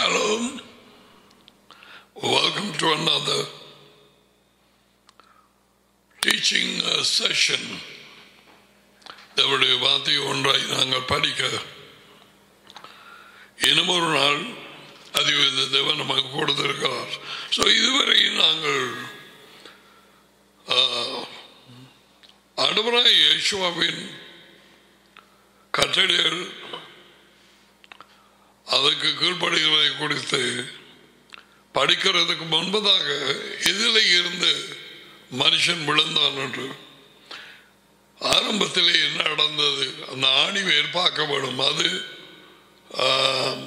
Shalom. Welcome to another teaching uh, session. தேவனுடைய வார்த்தை ஒன்றாய் நாங்கள் படிக்க இன்னும் ஒரு நாள் அது இந்த தேவன் நமக்கு கொடுத்திருக்கிறார் ஸோ இதுவரை நாங்கள் அடுவராய் யேசுவாவின் கட்டளைகள் அதுக்கு கீழ்ப்படுகிறதை குறித்து படிக்கிறதுக்கு முன்பதாக இதில் இருந்து மனுஷன் விழுந்தான் என்று ஆரம்பத்திலே என்ன நடந்தது அந்த ஆணி வேர் பார்க்கப்படும் அது ஆம்,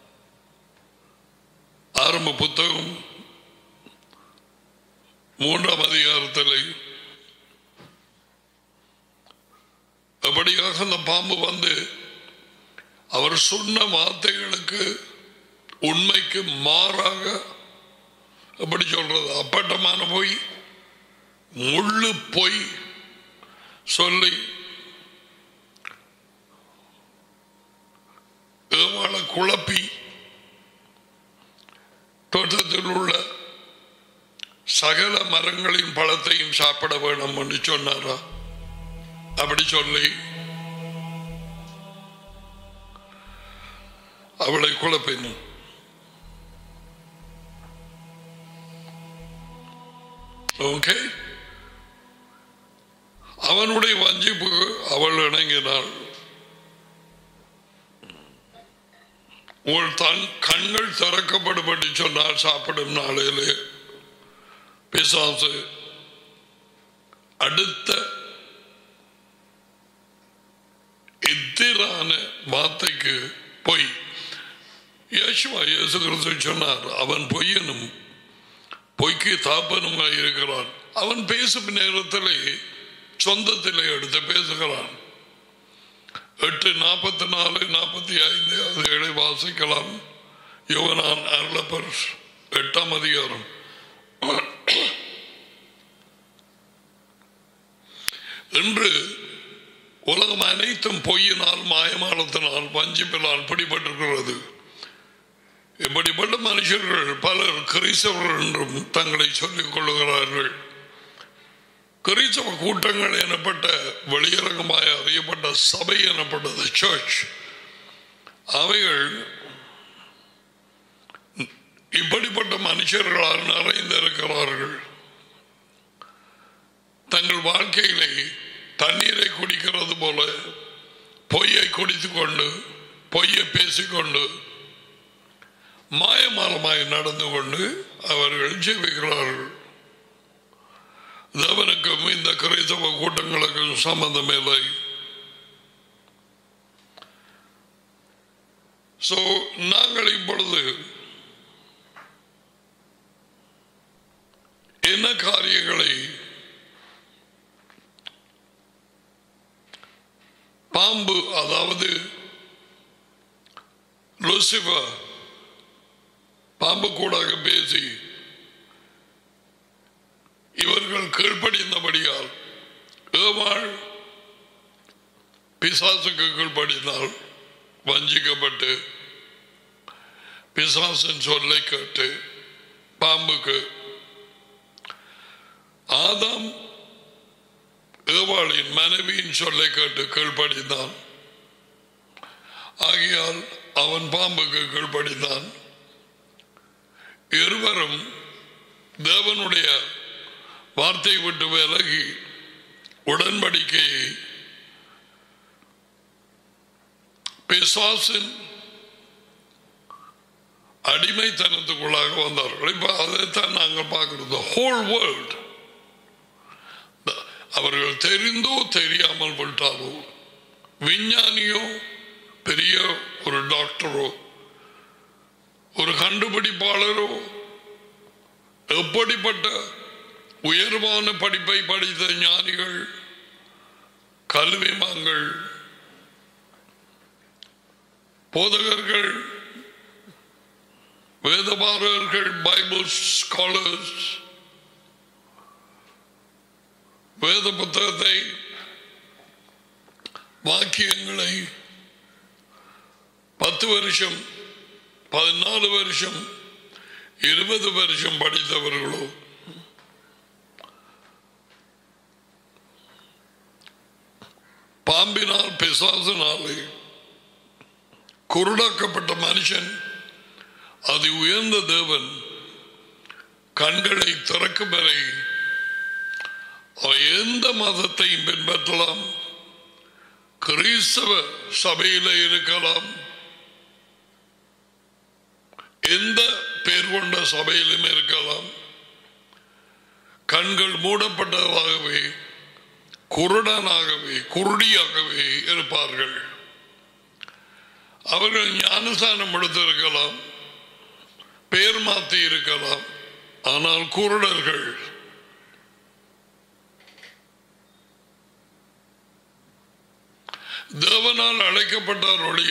ஆரம்ப புத்தகம் மூன்றாம் அதிகாரத்தில் அப்படியாக அந்த பாம்பு வந்து அவர் சொன்ன வார்த்தைகளுக்கு உண்மைக்கு மாறாக எப்படி சொல்றது அப்பட்டமான பொய் முள்ளு பொய் சொல்லி ஏமாள குழப்பி தோட்டத்தில் உள்ள சகல மரங்களின் பழத்தையும் சாப்பிட வேணும் என்று சொன்னாரா அப்படி சொல்லி அவளை குழப்பினும் ஓகே அவனுடைய வஞ்சிப்பு அவள் இணங்கினாள் உங்கள் தன் கண்கள் திறக்கப்படும் சொன்னால் சாப்பிடும் நாளிலே பிசாசு அடுத்த எதிரான வார்த்தைக்கு பொய் இயேசுவா இயேசு கிறிஸ்து சொன்னார் அவன் பொய்யனும் பொய்க்கு தாப்பனுமாய் இருக்கிறான் அவன் பேசும் நேரத்திலே சொந்தத்திலே எடுத்து பேசுகிறான் எட்டு நாற்பத்தி நாலு நாற்பத்தி ஐந்து அதுகளை வாசிக்கலாம் யுவனான் அருளப்பர் எட்டாம் அதிகாரம் இன்று உலகம் அனைத்தும் பொய்யினால் மாயமானத்தினால் வஞ்சிப்பினால் பிடிபட்டிருக்கிறது இப்படிப்பட்ட மனுஷர்கள் பலர் கிறிஸ்தவர்கள் என்றும் தங்களை சொல்லிக் கொள்ளுகிறார்கள் கிறிஸ்தவ கூட்டங்கள் எனப்பட்ட வெளியரங்கமாய் அறியப்பட்ட சபை எனப்பட்டது சர்ச் அவைகள் இப்படிப்பட்ட மனுஷர்களால் நிறைந்திருக்கிறார்கள் தங்கள் வாழ்க்கையிலே தண்ணீரை குடிக்கிறது போல பொய்யை குடித்துக் கொண்டு பொய்யை பேசிக்கொண்டு மாயமாலமாய் நடந்து கொண்டு அவர்கள் ஜீவிக்கிறார்கள் தேவனுக்கும் இந்த கிறிஸ்தவ கூட்டங்களுக்கும் சம்பந்தம் இல்லை சோ நாங்கள் இப்பொழுது என்ன காரியங்களை பாம்பு அதாவது லூசிபர் பாம்பு கூடாக பேசி இவர்கள் கீழ்ப்படிந்தபடியால் ஏவாள் பிசாசுக்கு கீழ்ப்படினால் வஞ்சிக்கப்பட்டு பிசாசின் சொல்லை கேட்டு பாம்புக்கு ஆதாம் ஏவாளின் மனைவியின் சொல்லை கேட்டு கீழ்ப்படிந்தான் ஆகையால் அவன் பாம்புக்கு கீழ்ப்படிந்தான் இருவரும் தேவனுடைய வார்த்தை விட்டு விலகி உடன்படிக்கையை பிசாசின் அடிமைத்தனத்துக்குள்ளாக வந்தார்கள் இப்ப அதைத்தான் நாங்கள் பார்க்கிறது ஹோல் வேர்ல்ட் அவர்கள் தெரிந்தோ தெரியாமல் விட்டாரோ விஞ்ஞானியோ பெரிய ஒரு டாக்டரோ ஒரு கண்டுபிடிப்பாளரோ எப்படிப்பட்ட உயர்வான படிப்பை படித்த ஞானிகள் கல்விமான்கள் போதகர்கள் வேதபாரர்கள் பைபிள் ஸ்காலர்ஸ் வேத புத்தகத்தை வாக்கியங்களை பத்து வருஷம் பதினாலு வருஷம் இருபது வருஷம் படித்தவர்களோ பாம்பினால் பிசாசினாலே குருடாக்கப்பட்ட மனுஷன் அது உயர்ந்த தேவன் கண்களை திறக்கும் வரை அவன் எந்த மதத்தையும் பின்பற்றலாம் கிறிஸ்தவ சபையில இருக்கலாம் எந்த பேர் கொண்ட சபையிலும் இருக்கலாம் கண்கள் மூடப்பட்டதாகவே குருடனாகவே குருடியாகவே இருப்பார்கள் அவர்கள் ஞானஸ்தானம் எடுத்திருக்கலாம் பேர் மாற்றி இருக்கலாம் ஆனால் குருடர்கள் தேவனால் அழைக்கப்பட்டார் ஒழிய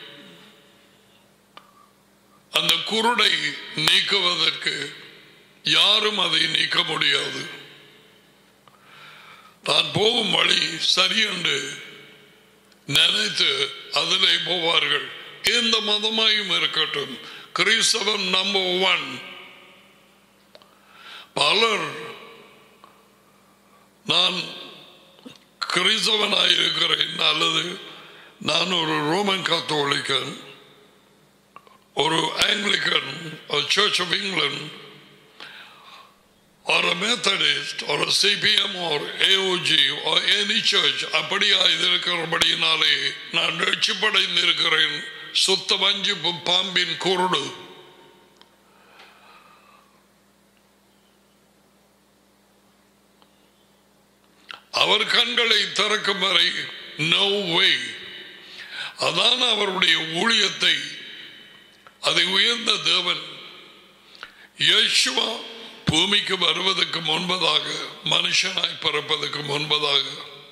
அந்த குருடை நீக்குவதற்கு யாரும் அதை நீக்க முடியாது தான் போகும் வழி சரியென்று நினைத்து அதிலே போவார்கள் எந்த மதமாயும் இருக்கட்டும் கிறிஸ்தவம் நம்பர் ஒன் பலர் நான் கிறிஸ்தவனாயிருக்கிறேன் அல்லது நான் ஒரு ரோமன் கத்தோலிக்கன் ஒரு Anglican church of England or a Methodist or a CPM or AOG or any church அப்படியா இருக்கிறபடியினாலே நான் ரட்சிப்படைந்து இருக்கிறேன் சுத்த வஞ்சி பாம்பின் குருடு அவர் கண்களை திறக்கும் வரை நோ வே அதான் அவருடைய ஊழியத்தை அதை உயர்ந்த தேவன் யேசுவா பூமிக்கு வருவதற்கு முன்பதாக மனுஷனாய் பிறப்பதற்கு முன்பதாக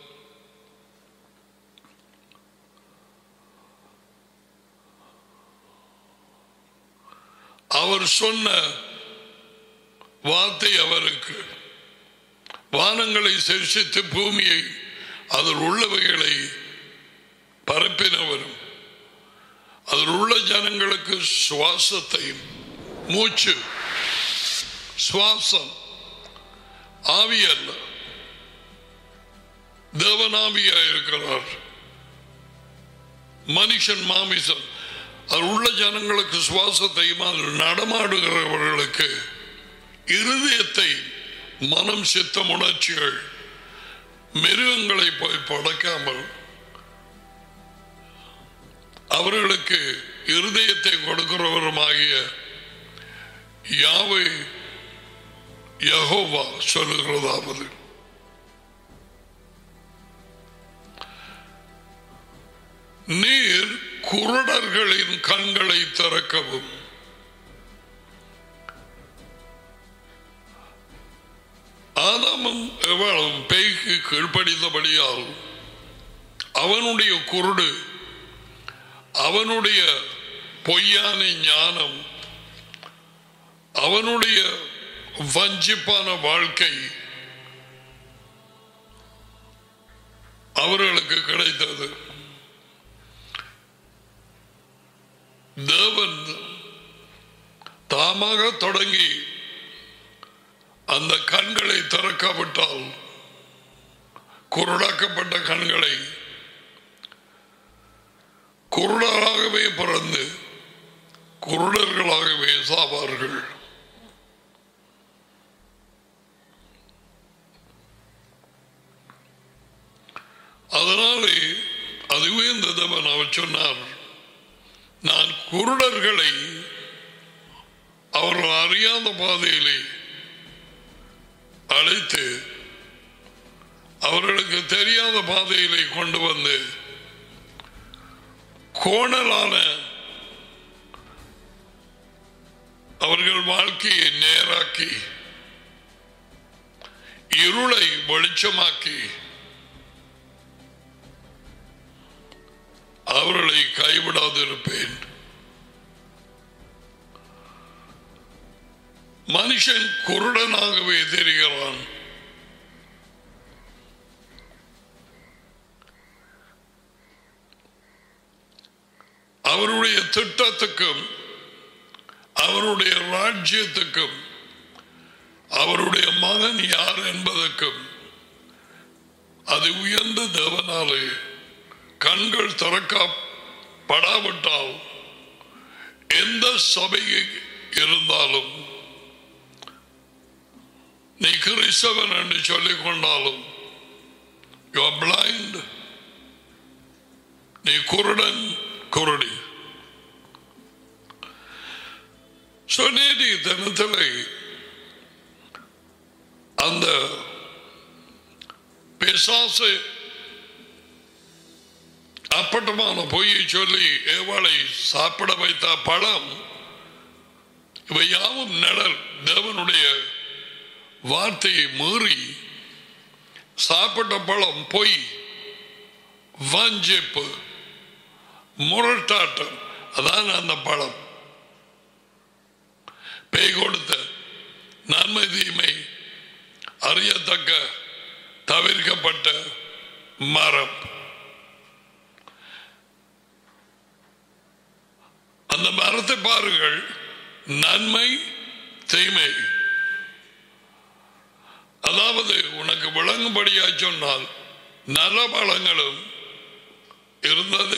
அவர் சொன்ன வார்த்தை அவருக்கு வானங்களை சரிசித்து பூமியை அதில் உள்ளவைகளை பரப்பினவரும் அதில் உள்ள ஜனங்களுக்கு சுவாசத்தையும் மூச்சு சுவாசம் ஆவி அல்ல தேவனாவியா இருக்கிறார் மனுஷன் மாமிசம் அது உள்ள ஜனங்களுக்கு சுவாசத்தையும் அதில் நடமாடுகிறவர்களுக்கு இருதயத்தை மனம் சித்தம் உணர்ச்சிகள் மிருகங்களை போய் படைக்காமல் அவர்களுக்கு இருதயத்தை கொடுக்கிறவருமாகிய யாவை யகோவா சொல்லுகிறதாவது நீர் குருடர்களின் கண்களை திறக்கவும் ஆதாமும் எவ்வளவு பேய்க்கு கீழ்ப்படித்தபடியால் அவனுடைய குருடு அவனுடைய பொய்யான ஞானம் அவனுடைய வஞ்சிப்பான வாழ்க்கை அவர்களுக்கு கிடைத்தது தேவன் தாமாக தொடங்கி அந்த கண்களை திறக்காவிட்டால் குருடாக்கப்பட்ட கண்களை குருடராகவே பிறந்து குருடர்களாகவே சாவார்கள் அதனாலே அதுவே இந்த தேவன் அவர் சொன்னார் நான் குருடர்களை அவர்கள் அறியாத பாதையிலே அழைத்து அவர்களுக்கு தெரியாத பாதையிலே கொண்டு வந்து கோணலான அவர்கள் வாழ்க்கையை நேராக்கி இருளை வெளிச்சமாக்கி அவர்களை கைவிடாதிருப்பேன் மனுஷன் குருடனாகவே தெரிகிறான் அவருடைய திட்டத்துக்கும் அவருடைய ராஜ்யத்துக்கும் அவருடைய மகன் யார் என்பதற்கும் அது உயர்ந்த தேவனாலே கண்கள் திறக்கப்படாவிட்டால் எந்த சபை இருந்தாலும் நீ கிறிஸ்தவன் என்று சொல்லிக் கொண்டாலும் யூ ஆர் பிளைண்ட் நீ குருடன் குருடி சொன்னேடி தினத்தில் அந்த பிசாசு அப்பட்டமான பொய்யை சொல்லி ஏவாளை சாப்பிட வைத்த பழம் இவை யாவும் நிழல் தேவனுடைய வார்த்தையை மீறி சாப்பிட்ட பழம் பொய் வஞ்சிப்பு முரட்டாட்டம் அதான் அந்த பழம் பேய் கொடுத்த நன்மை தீமை அறியத்தக்க தவிர்க்கப்பட்ட மரம் அந்த மரத்தை பாருங்கள் நன்மை தீமை அதாவது உனக்கு விளங்கும்படியா சொன்னால் நல்ல பழங்களும் இருந்தது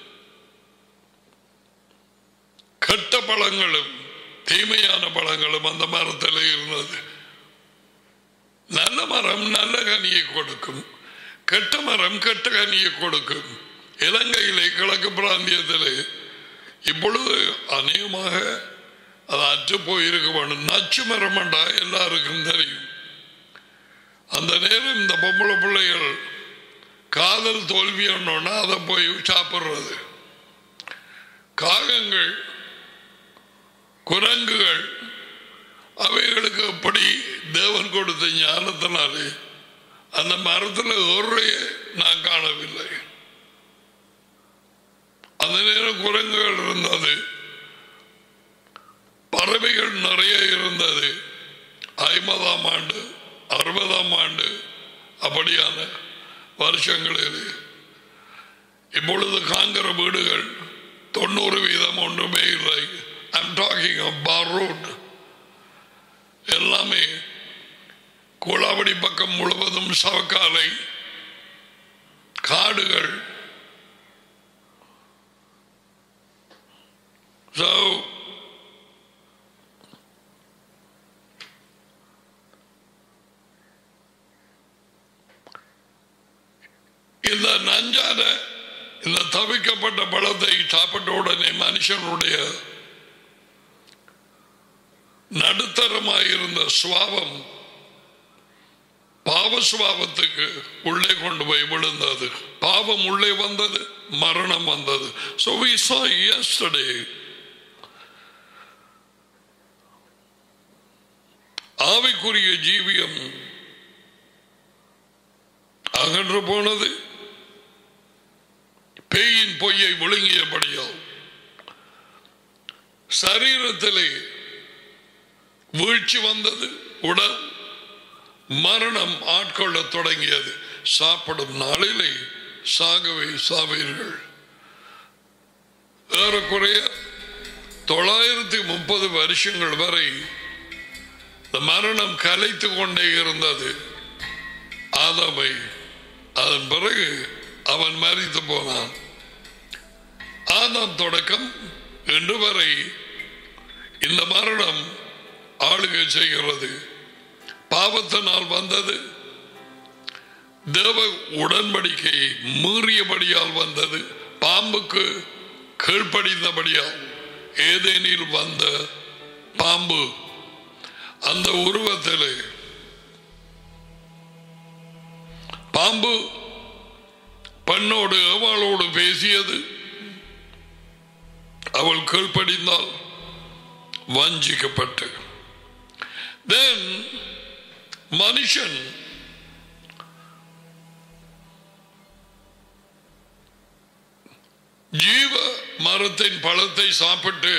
கெட்ட பழங்களும் தீமையான பழங்களும் அந்த மரத்தில் இருந்தது நல்ல மரம் நல்ல கனியை கொடுக்கும் கெட்ட மரம் கெட்ட கனியை கொடுக்கும் இலங்கையிலே கிழக்கு பிராந்தியத்திலே இப்பொழுது அநேகமாக அது அற்று போயிருக்க வேண்டும் நச்சு மரம் எல்லாருக்கும் தெரியும் அந்த நேரம் இந்த பொம்பளை பிள்ளைகள் காதல் தோல்வி ஒன்றோன்னா அதை போய் சாப்பிட்றது காகங்கள் குரங்குகள் அவைகளுக்கு எப்படி தேவன் கொடுத்த ஞானத்தினாலே அந்த மரத்தில் ஒரு நான் காணவில்லை அந்த நேரம் குரங்குகள் இருந்தது பறவைகள் நிறைய இருந்தது ஐம்பதாம் ஆண்டு அறுபதாம் ஆண்டு அப்படியான வருஷங்களில் இப்பொழுது காங்கிற வீடுகள் தொண்ணூறு வீதம் ஒன்றுமே இல்லை ஐம் டாக்கிங் பாரோட் எல்லாமே குளாவடி பக்கம் முழுவதும் சவக்காலை காடுகள் So, இந்த நஞ்சான இந்த தவிக்கப்பட்ட பழத்தை சாப்பிட்ட உடனே மனுஷனுடைய நடுத்தரமாயிருந்த சுவாபம் பாவ சுவாபத்துக்கு உள்ளே கொண்டு போய் விழுந்தது பாவம் உள்ளே வந்தது மரணம் வந்தது so we saw yesterday ஆவிக்குரிய ஜீவியம் அகன்று போனது பேயின் பொய்யை விழுங்கியபடியால் சரீரத்திலே வீழ்ச்சி வந்தது உடல் மரணம் ஆட்கொள்ள தொடங்கியது சாப்பிடும் நாளிலே சாகவே சாவீர்கள் ஏறக்குறைய தொள்ளாயிரத்தி முப்பது வருஷங்கள் வரை இந்த மரணம் கலைத்து கொண்டே இருந்தது ஆதாமை அதன் பிறகு அவன் மறித்து போனான் ஆதாம் தொடக்கம் இன்று வரை இந்த மரணம் ஆளுகை செய்கிறது பாவத்தினால் வந்தது தேவ உடன்படிக்கையை மீறியபடியால் வந்தது பாம்புக்கு கீழ்ப்படிந்தபடியால் ஏதேனில் வந்த பாம்பு அந்த உருவத்திலே பாம்பு பெண்ணோடு அவளோடு பேசியது அவள் கீழ்ப்படிந்தால் வஞ்சிக்கப்பட்டு தென் மனுஷன் ஜீவ மரத்தின் பழத்தை சாப்பிட்டு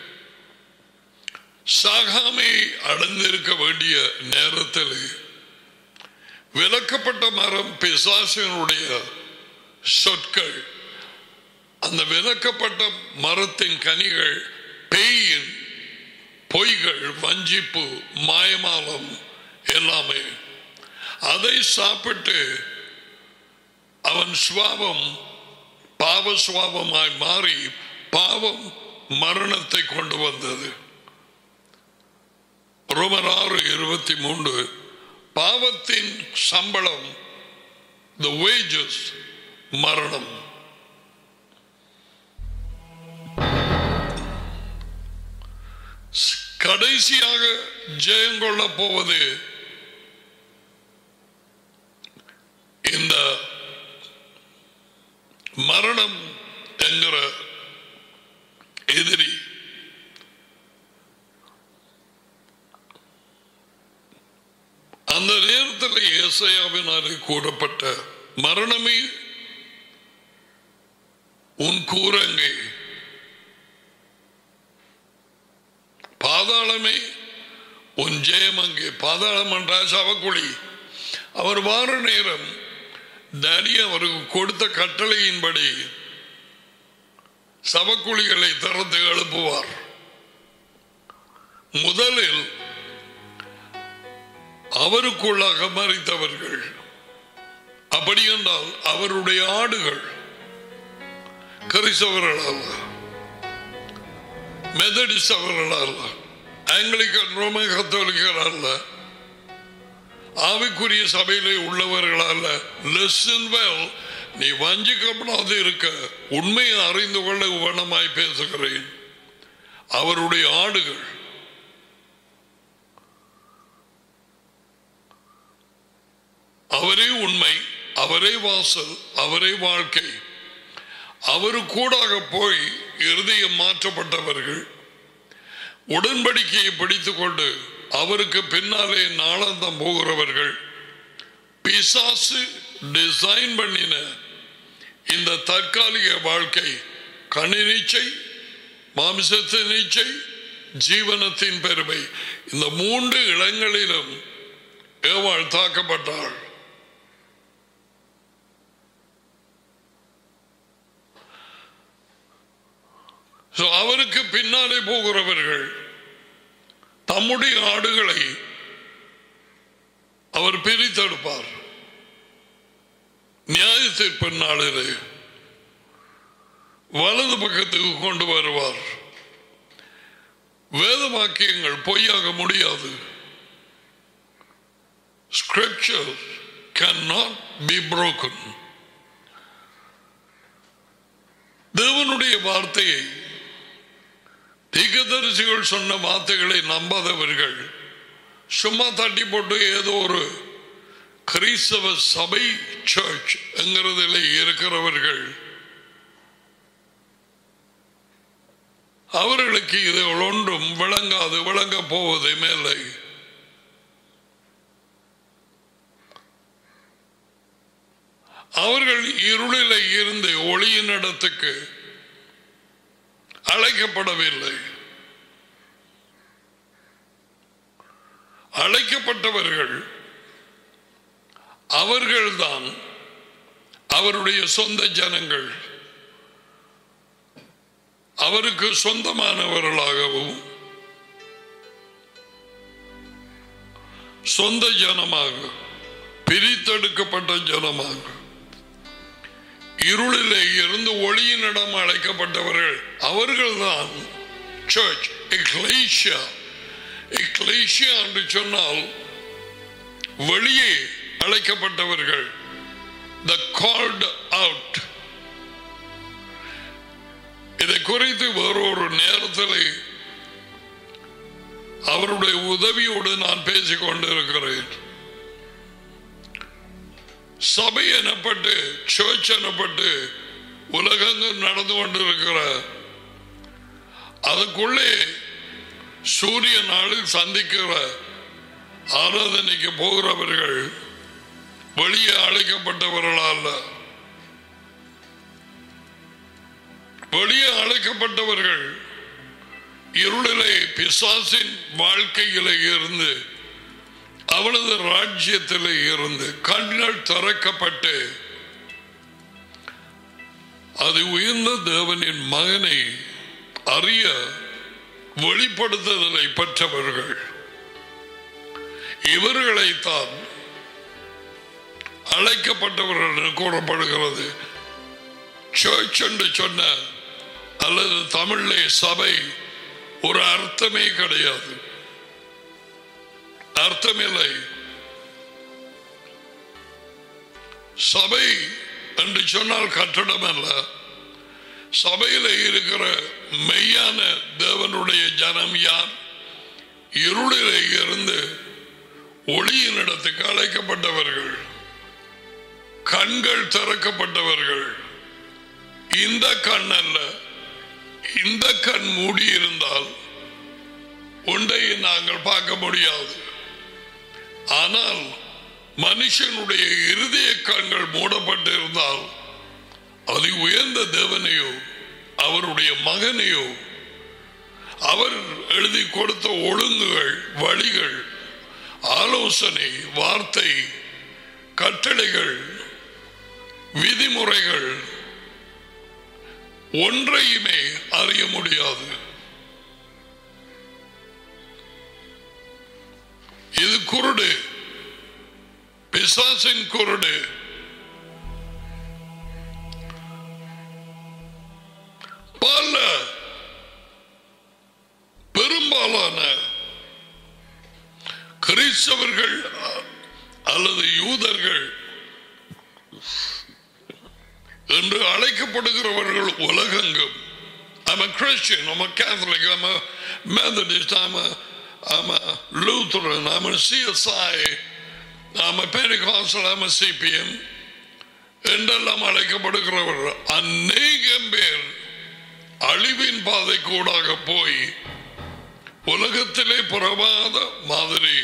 சாகாமை அடைந்திருக்க வேண்டிய நேரத்தில் விலக்கப்பட்ட மரம் பிசாசினுடைய சொற்கள் அந்த விலக்கப்பட்ட மரத்தின் கனிகள் பேயின் பொய்கள் வஞ்சிப்பு மாயமாலம் எல்லாமே அதை சாப்பிட்டு அவன் சுவாபம் பாவ சுவாபமாய் மாறி பாவம் மரணத்தை கொண்டு வந்தது ரோமர் ஆறு இருபத்தி மூன்று பாவத்தின் சம்பளம் த வேஜஸ் மரணம் கடைசியாக ஜெயம் கொள்ள போவது இந்த மரணம் என்கிற எதிரி அந்த நேரத்தில் ஏசையாவினாலே கூறப்பட்ட மரணமே உன் கூரங்கை பாதாளமே உன் ஜெயம் அங்கே பாதாளம் என்ற சவக்குழி அவர் வார நேரம் தனி அவருக்கு கொடுத்த கட்டளையின்படி சவக்குழிகளை திறந்து எழுப்புவார் முதலில் அவருக்குள்ளாக மறித்தவர்கள் அப்படி என்றால் அவருடைய ஆடுகள் கிறிஸ்தவர்கள் அல்ல மெதடிஸ்ட் அவர்கள் அல்ல ஆங்கிலிக்கன் ரோம கத்தோலிக்கர் அல்ல ஆவிக்குரிய சபையிலே உள்ளவர்கள் அல்ல லிசன் வெல் நீ வஞ்சிக்கப்படாது இருக்க உண்மையை அறிந்து கொள்ள உவனமாய் பேசுகிறேன் அவருடைய ஆடுகள் அவரே உண்மை அவரே வாசல் அவரே வாழ்க்கை அவரு கூடாக போய் இருதயம் மாற்றப்பட்டவர்கள் உடன்படிக்கையை பிடித்துக் கொண்டு அவருக்கு பின்னாலே நாளாந்தம் போகிறவர்கள் பிசாசு டிசைன் பண்ணின இந்த தற்காலிக வாழ்க்கை கணினிச்சை மாமிசத்தின் நீச்சை ஜீவனத்தின் பெருமை இந்த மூன்று இடங்களிலும் ஏவாள் தாக்கப்பட்டாள் So, அவருக்கு பின்னாலே போகிறவர்கள் தம்முடைய ஆடுகளை அவர் பிரித்தெடுப்பார் நியாயத்திற்கு நாளிலே வலது பக்கத்துக்கு கொண்டு வருவார் வேத வாக்கியங்கள் பொய்யாக முடியாது Scripture cannot be broken. தேவனுடைய வார்த்தையை தீர்க்கதரிசிகள் சொன்ன வார்த்தைகளை நம்பாதவர்கள் சும்மா தட்டி போட்டு ஏதோ ஒரு கிறிஸ்தவ சபை சர்ச் என்கிறதில் இருக்கிறவர்கள் அவர்களுக்கு இது ஒன்றும் விளங்காது விளங்க போவது மேலே அவர்கள் இருளில் இருந்து ஒளியின் இடத்துக்கு அழைக்கப்படவில்லை அழைக்கப்பட்டவர்கள் அவர்கள்தான் அவருடைய சொந்த ஜனங்கள் அவருக்கு சொந்தமானவர்களாகவும் சொந்த ஜனமாக பிரித்தெடுக்கப்பட்ட ஜனமாக இருளிலே இருந்து ஒளியினிடம் அழைக்கப்பட்டவர்கள் அவர்கள்தான் சர்ச் எக்லேஷியா எக்லேஷியா என்று சொன்னால் வெளியே அழைக்கப்பட்டவர்கள் த கால்ட் அவுட் இதை குறித்து வேறொரு நேரத்தில் அவருடைய உதவியோடு நான் பேசிக் கொண்டிருக்கிறேன் சபை எனப்பட்டு சர்ச் எனப்பட்டு உலகங்கள் நடந்து கொண்டிருக்கிற அதுக்குள்ளே சூரிய நாளில் சந்திக்கிற ஆராதனைக்கு போகிறவர்கள் வெளியே அழைக்கப்பட்டவர்களா அல்ல வெளியே அழைக்கப்பட்டவர்கள் இருளிலே பிசாசின் வாழ்க்கையிலே இருந்து அவளது ராஜ்யத்தில் இருந்து கண்கள் திறக்கப்பட்டு அது உயர்ந்த தேவனின் மகனை அறிய வெளிப்படுத்துதலை பெற்றவர்கள் இவர்களைத்தான் அழைக்கப்பட்டவர்கள் என்று கூறப்படுகிறது சர்ச் என்று சொன்ன அல்லது தமிழிலே சபை ஒரு அர்த்தமே கிடையாது அர்த்தமில்லை சபை என்று சொன்னால் கட்டடம் அல்ல சபையில் இருக்கிற மெய்யான தேவனுடைய ஜனம் யார் இருளிலே இருந்து ஒளியின் இடத்துக்கு அழைக்கப்பட்டவர்கள் கண்கள் திறக்கப்பட்டவர்கள் இந்த கண் அல்ல இந்த கண் மூடி இருந்தால் ஒன்றை நாங்கள் பார்க்க முடியாது ஆனால் மனுஷனுடைய இருதய கண்கள் மூடப்பட்டிருந்தால் அது உயர்ந்த தேவனையோ அவருடைய மகனையோ அவர் எழுதி கொடுத்த ஒழுங்குகள் வழிகள் ஆலோசனை வார்த்தை கட்டளைகள் விதிமுறைகள் ஒன்றையுமே அறிய முடியாது இது குருடு பிசாசின் குருடு பல பெரும்பாலான கிறிஸ்தவர்கள் அல்லது யூதர்கள் என்று அழைக்கப்படுகிறவர்கள் உலகெங்கும் I'm a Christian, I'm a Catholic, I'm a Methodist, I'm a, I'm a Lutheran, I'm a CSI, I'm a Pentecostal, I'm a CPM என்றெல்லாம் அழைக்கப்படுகிறவர்கள் அநேகம் பேர் அழிவின் பாதை கூடாக போய் உலகத்திலே புறவாத மாதிரி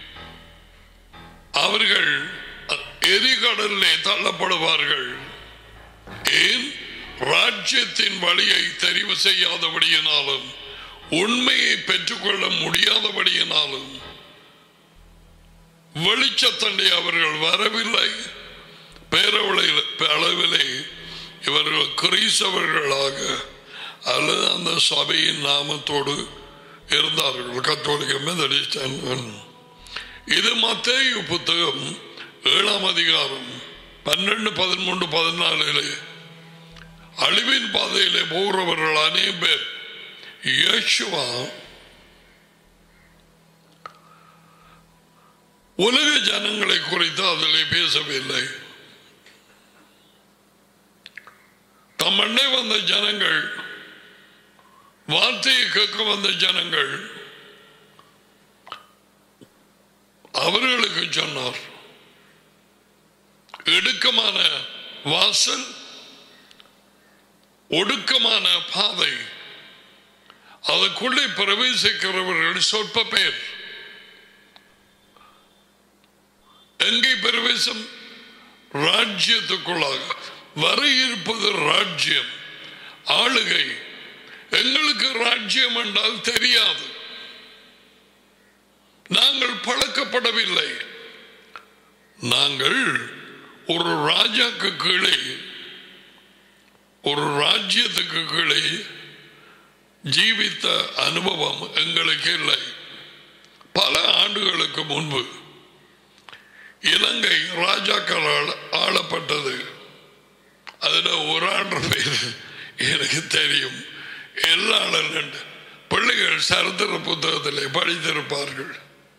அவர்கள் எரிகடலிலே தள்ளப்படுவார்கள் ஏன் ராஜ்யத்தின் வழியை தெரிவு செய்யாதபடியினாலும் உண்மையை பெற்றுக்கொள்ள முடியாதபடியினாலும் வெளிச்சத்தண்டை அவர்கள் வரவில்லை பேரவளையில் அளவிலே இவர்கள் கிறிஸ்தவர்களாக அல்லது அந்த சபையின் நாமத்தோடு இருந்தார்கள் கத்தோலிக்க மெதடிஸ்ட் இது மத்தேயு புத்தகம் ஏழாம் அதிகாரம் பன்னெண்டு பதிமூன்று பதினாலிலே அழிவின் பாதையிலே போகிறவர்கள் அநேகம் பேர் இயேசுவா உலக ஜனங்களை குறித்து அதிலே பேசவில்லை தம் அண்டை வந்த ஜனங்கள் வார்த்தையை கேட்க வந்த ஜனங்கள் அவர்களுக்கு சொன்னார் இடுக்கமான வாசல் ஒடுக்கமான பாதை அதுக்குள்ளே பிரவேசிக்கிறவர்கள் சொற்ப பேர் எங்கே பிரவேசம் ராஜ்யத்துக்குள்ளாக வர இருப்பது ராஜ்யம் ஆளுகை எங்களுக்கு ராஜ்யம் என்றால் தெரியாது நாங்கள் பழக்கப்படவில்லை நாங்கள் ஒரு ராஜாக்கு கீழே ஒரு ராஜ்யத்துக்கு கீழே ஜீவித்த அனுபவம் எங்களுக்கு இல்லை பல ஆண்டுகளுக்கு முன்பு இலங்கை ராஜாக்களால் ஆளப்பட்டது அதுல ஒரு ஆண்டு பேர் எனக்கு தெரியும் எல்லா பிள்ளைகள் சரித்திர புத்தகத்திலே படித்திருப்பார்கள்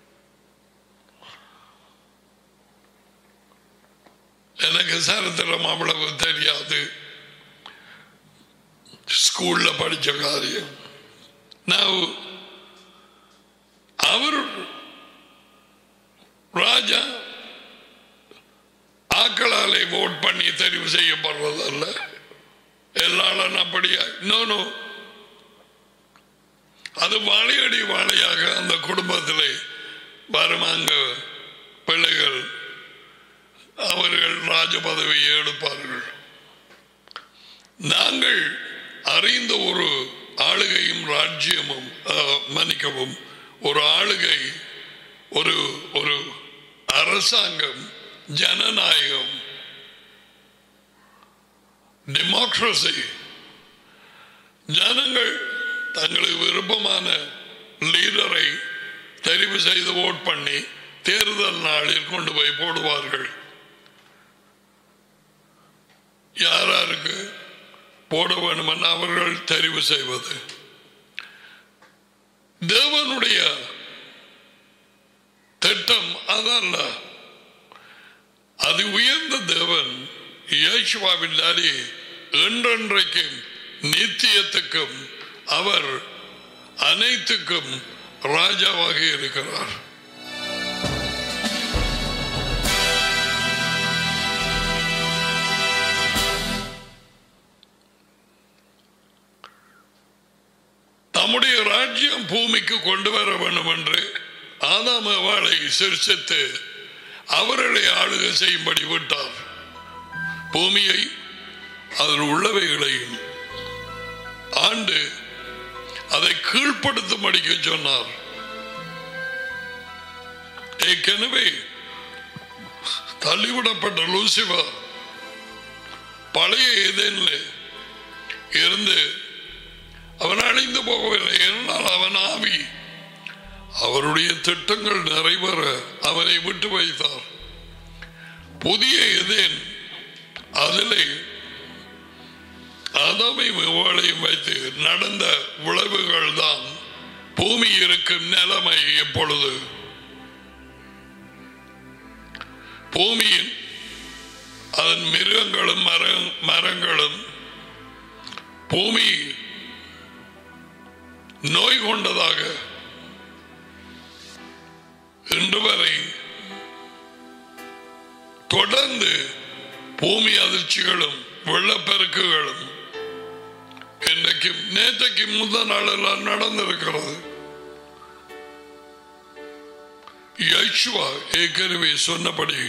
எனக்கு சரித்திரம் அவ்வளவு தெரியாது ஸ்கூல்ல படிச்ச காரியம் நான் அவர் ராஜா ஆக்களாலே ஓட் பண்ணி தெரிவு செய்யப்படுறதல்ல எல்லாரும் அப்படியா நோ அது வாழையடி வாழையாக அந்த குடும்பத்திலே வருமாங்க பிள்ளைகள் அவர்கள் ராஜ பதவியை எடுப்பார்கள் நாங்கள் அறிந்த ஒரு ஆளுகையும் ராஜ்யமும் அஹ், மன்னிக்கவும் ஒரு ஆளுகை ஒரு ஒரு அரசாங்கம் ஜனநாயகம் டெமோக்ரஸி ஜனங்கள் தங்களுக்கு விருப்பமான லீடரை தெரிவு செய்து ஓட் பண்ணி தேர்தல் நாளில் கொண்டு போய் போடுவார்கள் யாராருக்கு போட வேண்டுமென்று அவர்கள் தெரிவு செய்வது தேவனுடைய திட்டம் அதல்ல அது உயர்ந்த தேவன் இயேசுவாவில்லாலே என்றென்றைக்கும் நித்தியத்துக்கும் அவர் அனைத்துக்கும் ராஜாவாக இருக்கிறார் தம்முடைய ராஜ்யம் பூமிக்கு கொண்டு வர வேண்டும் என்று ஆதாம் அவளை சிரிச்சித்து அவர்களை ஆளுகை செய்யும்படி விட்டார் பூமியை அதில் உள்ளவைகளையும் ஆண்டு அதை கீழ்ப்படுத்தும்படிக்கு சொன்னார் ஏற்கனவே தள்ளிவிடப்பட்ட லூசிபா பழைய ஏதேனில் இருந்து அவன் அழிந்து போகவில்லை என்றால் அவன் ஆவி அவருடைய திட்டங்கள் நிறைவேற அவனை விட்டு வைத்தார் புதிய எதேன் அதிலே ஆதாமையும் இவ்வாளையும் வைத்து நடந்த விளைவுகள் தான் பூமி இருக்கும் நிலைமை எப்பொழுது பூமியின் அதன் மிருகங்களும் மர மரங்களும் பூமி நோய் கொண்டதாக இன்று வரை தொடர்ந்து பூமி அதிர்ச்சிகளும் வெள்ளப்பெருக்குகளும் இன்றைக்கு நேற்றைக்கு முதல் நாள் எல்லாம் நடந்திருக்கிறது யேசுவா ஏற்கனவே சொன்னபடி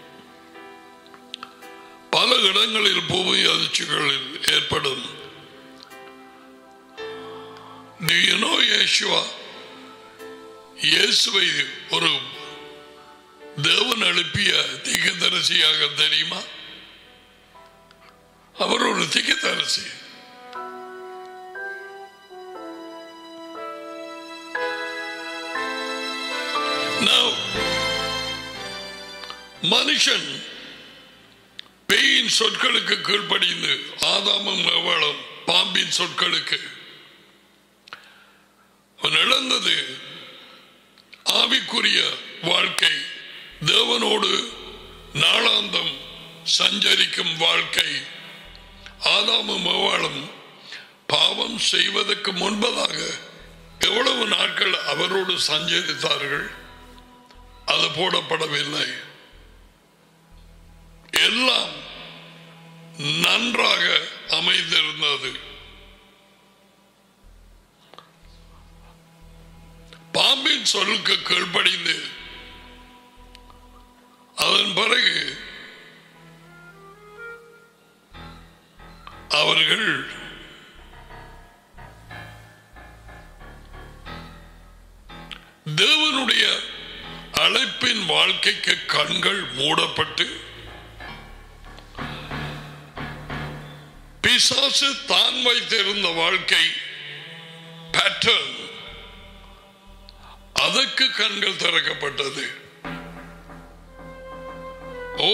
பல இடங்களில் பூமி அதிர்ச்சிகளில் ஏற்படும் Do you know Yeshua? இயேசுவை ஒரு தேவன் எழுப்பிய திகதரிசியாக தெரியுமா அவர் ஒரு திகதரிசி Now, மனுஷன் பேயின் சொற்களுக்கு கீழ்ப்படிந்து ஆதாமும் எவ்வளம் பாம்பின் சொற்களுக்கு அவன் இழந்தது ஆவிக்குரிய வாழ்க்கை தேவனோடு நாளாந்தம் சஞ்சரிக்கும் வாழ்க்கை ஆதாமும் எவ்வாளும் பாவம் செய்வதற்கு முன்பதாக எவ்வளவு நாட்கள் அவரோடு சஞ்சரித்தார்கள் அது போடப்படவில்லை எல்லாம் நன்றாக அமைந்திருந்தது பாம்பின் சொல்லுக்கு கீழ்ப்படிந்து அதன் பிறகு அவர்கள் தேவனுடைய அழைப்பின் வாழ்க்கைக்கு கண்கள் மூடப்பட்டு பிசாசு தான் வைத்திருந்த வாழ்க்கை பேட்டர்ன் அதற்கு கண்கள் திறக்கப்பட்டது ஓ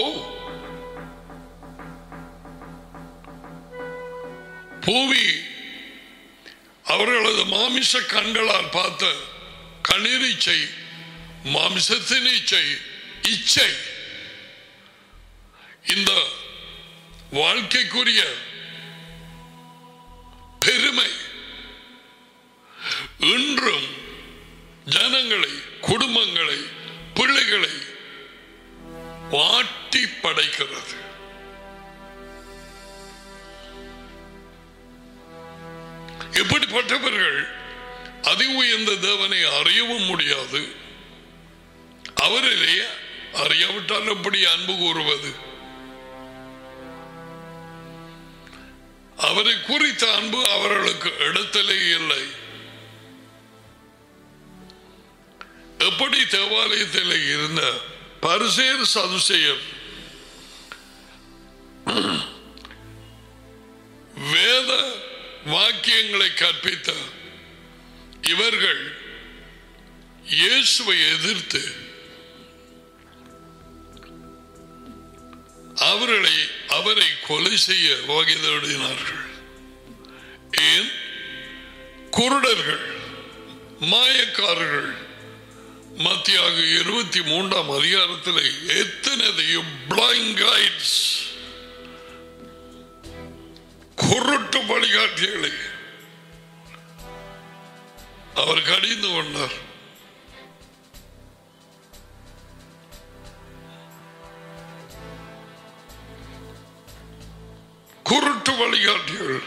பூமி அவர்களது மாமிச கண்களால் பார்த்த கண்ணீரிச்சை மாமிசத்தின் இச்சை இச்சை இந்த வாழ்க்கைக்குரிய பெருமை இன்றும் ஜனங்களை குடும்பங்களை பிள்ளைகளை வாட்டி படைக்கிறது இப்படிப்பட்டவர்கள் அதி உயர்ந்த தேவனை அறியவும் முடியாது அவரிலேயே அறியாவிட்டால் எப்படி அன்பு கூறுவது அவரை குறித்த அன்பு அவர்களுக்கு இடத்திலே இல்லை எப்படி தேவாலயத்தில் இருந்த பரிசேர் சதுசெயர் வேத வாக்கியங்களை கற்பித்த இவர்கள் இயேசுவை எதிர்த்து அவர்களை அவரை கொலை செய்ய வகை தேடினார்கள் ஏன் குருடர்கள் மாயக்காரர்கள் மத்தியாக இருபத்தி மூன்றாம் அதிகாரத்தில் எத்தனைதையும் பிளைண்ட் கைட்ஸ் குருட்டு வழிகாட்டிகளை அவர் கடிந்து கொண்டார் குருட்டு வழிகாட்டிகள்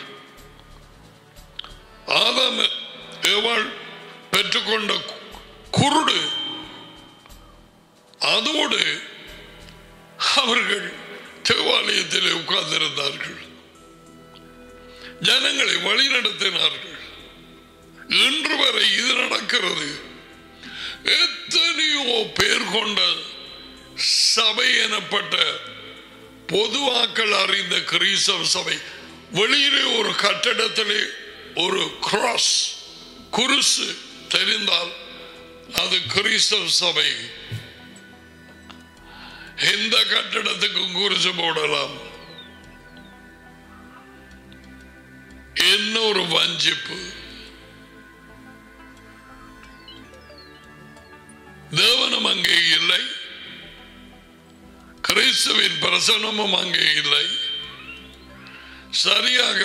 ஆதாம ஏவாள் பெற்றுக்கொண்ட குருடு அதோடு அவர்கள் தேவாலயத்தில் உட்கார்ந்திருந்தார்கள் ஜனங்களை வழிநடத்தினார்கள் இன்று வரை இது நடக்கிறது எத்தனையோ பேர் கொண்ட சபை எனப்பட்ட பொதுவாக்கள் அறிந்த கிறிஸ்தவ சபை வெளியிலே ஒரு கட்டடத்திலே ஒரு கிராஸ் குருசு தெரிந்தால் அது கிறிஸ்தவ சபை எந்த கட்டடத்துக்கும் குருசு போடலாம் என்ன ஒரு வஞ்சிப்பு தேவனும் அங்கே இல்லை கிறிஸ்துவின் பிரசனமும் அங்கே இல்லை சரியாக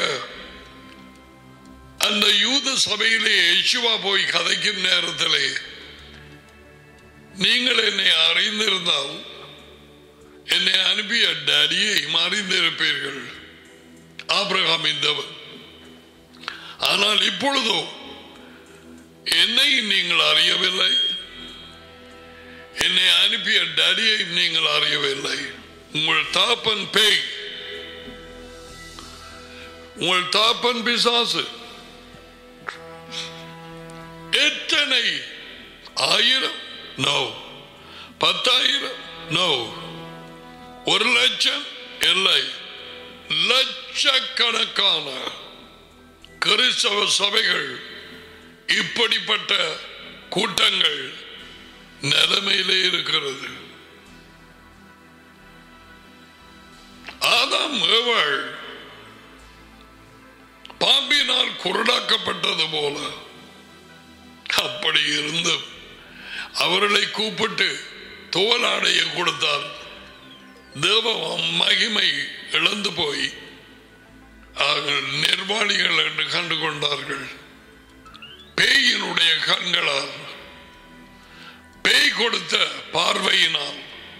அந்த யூத சபையிலே யேசுவா போய் கதைக்கும் நேரத்திலே நீங்கள் என்னை அறிந்திருந்தால் என்னை அனுப்பிய டேடியை அறிந்திருப்பீர்கள் ஆபிரகாமின் தேவன் ஆனால் இப்பொழுதோ என்னை நீங்கள் அறியவில்லை என்னை அனுப்பிய டடியை நீங்கள் அறியவில்லை உங்கள் தாப்பன் பேய் உங்கள் தாப்பன் பிசாசு எத்தனை ஆயிரம் நோ பத்தாயிரம் நோ ஒரு லட்சம் இல்லை லட்சக்கணக்கான கிறிஸ்தவ சபைகள் இப்படிப்பட்ட கூட்டங்கள் நிலைமையிலே இருக்கிறது ஆதாம் ஏவாள் பாம்பினால் குருடாக்கப்பட்டது போல அப்படி இருந்து அவர்களை கூப்பிட்டு தோலாடைய கொடுத்தார் தேவ மகிமை இழந்து போய் அவர்கள் நிர்வாணிகள் என்று கண்டு கொண்டார்கள் பேயினுடைய கண்களால் பேய் கொடுத்த பார்வையினால்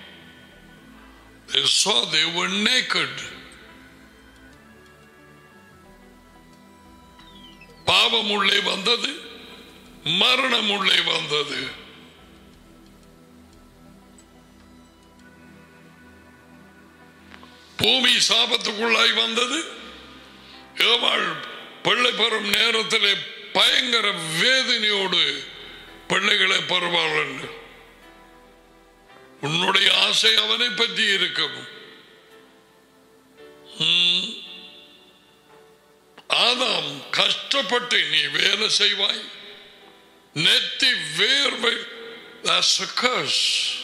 They saw they were naked. பாவம் உள்ளே வந்தது மரணம் உள்ளே வந்தது பூமி சாபத்துக்குள்ளாய் வந்தது ஏவாள் பிள்ளை பெறும் நேரத்திலே பயங்கர வேதனையோடு பிள்ளைகளை பெறுவாள் என்று உன்னுடைய ஆசை அவனை பற்றி இருக்கும் ம். ஆதாம் கஷ்டப்பட்டு நீ வேலை செய்வாய் நெத்தி வேர்வை That's a curse.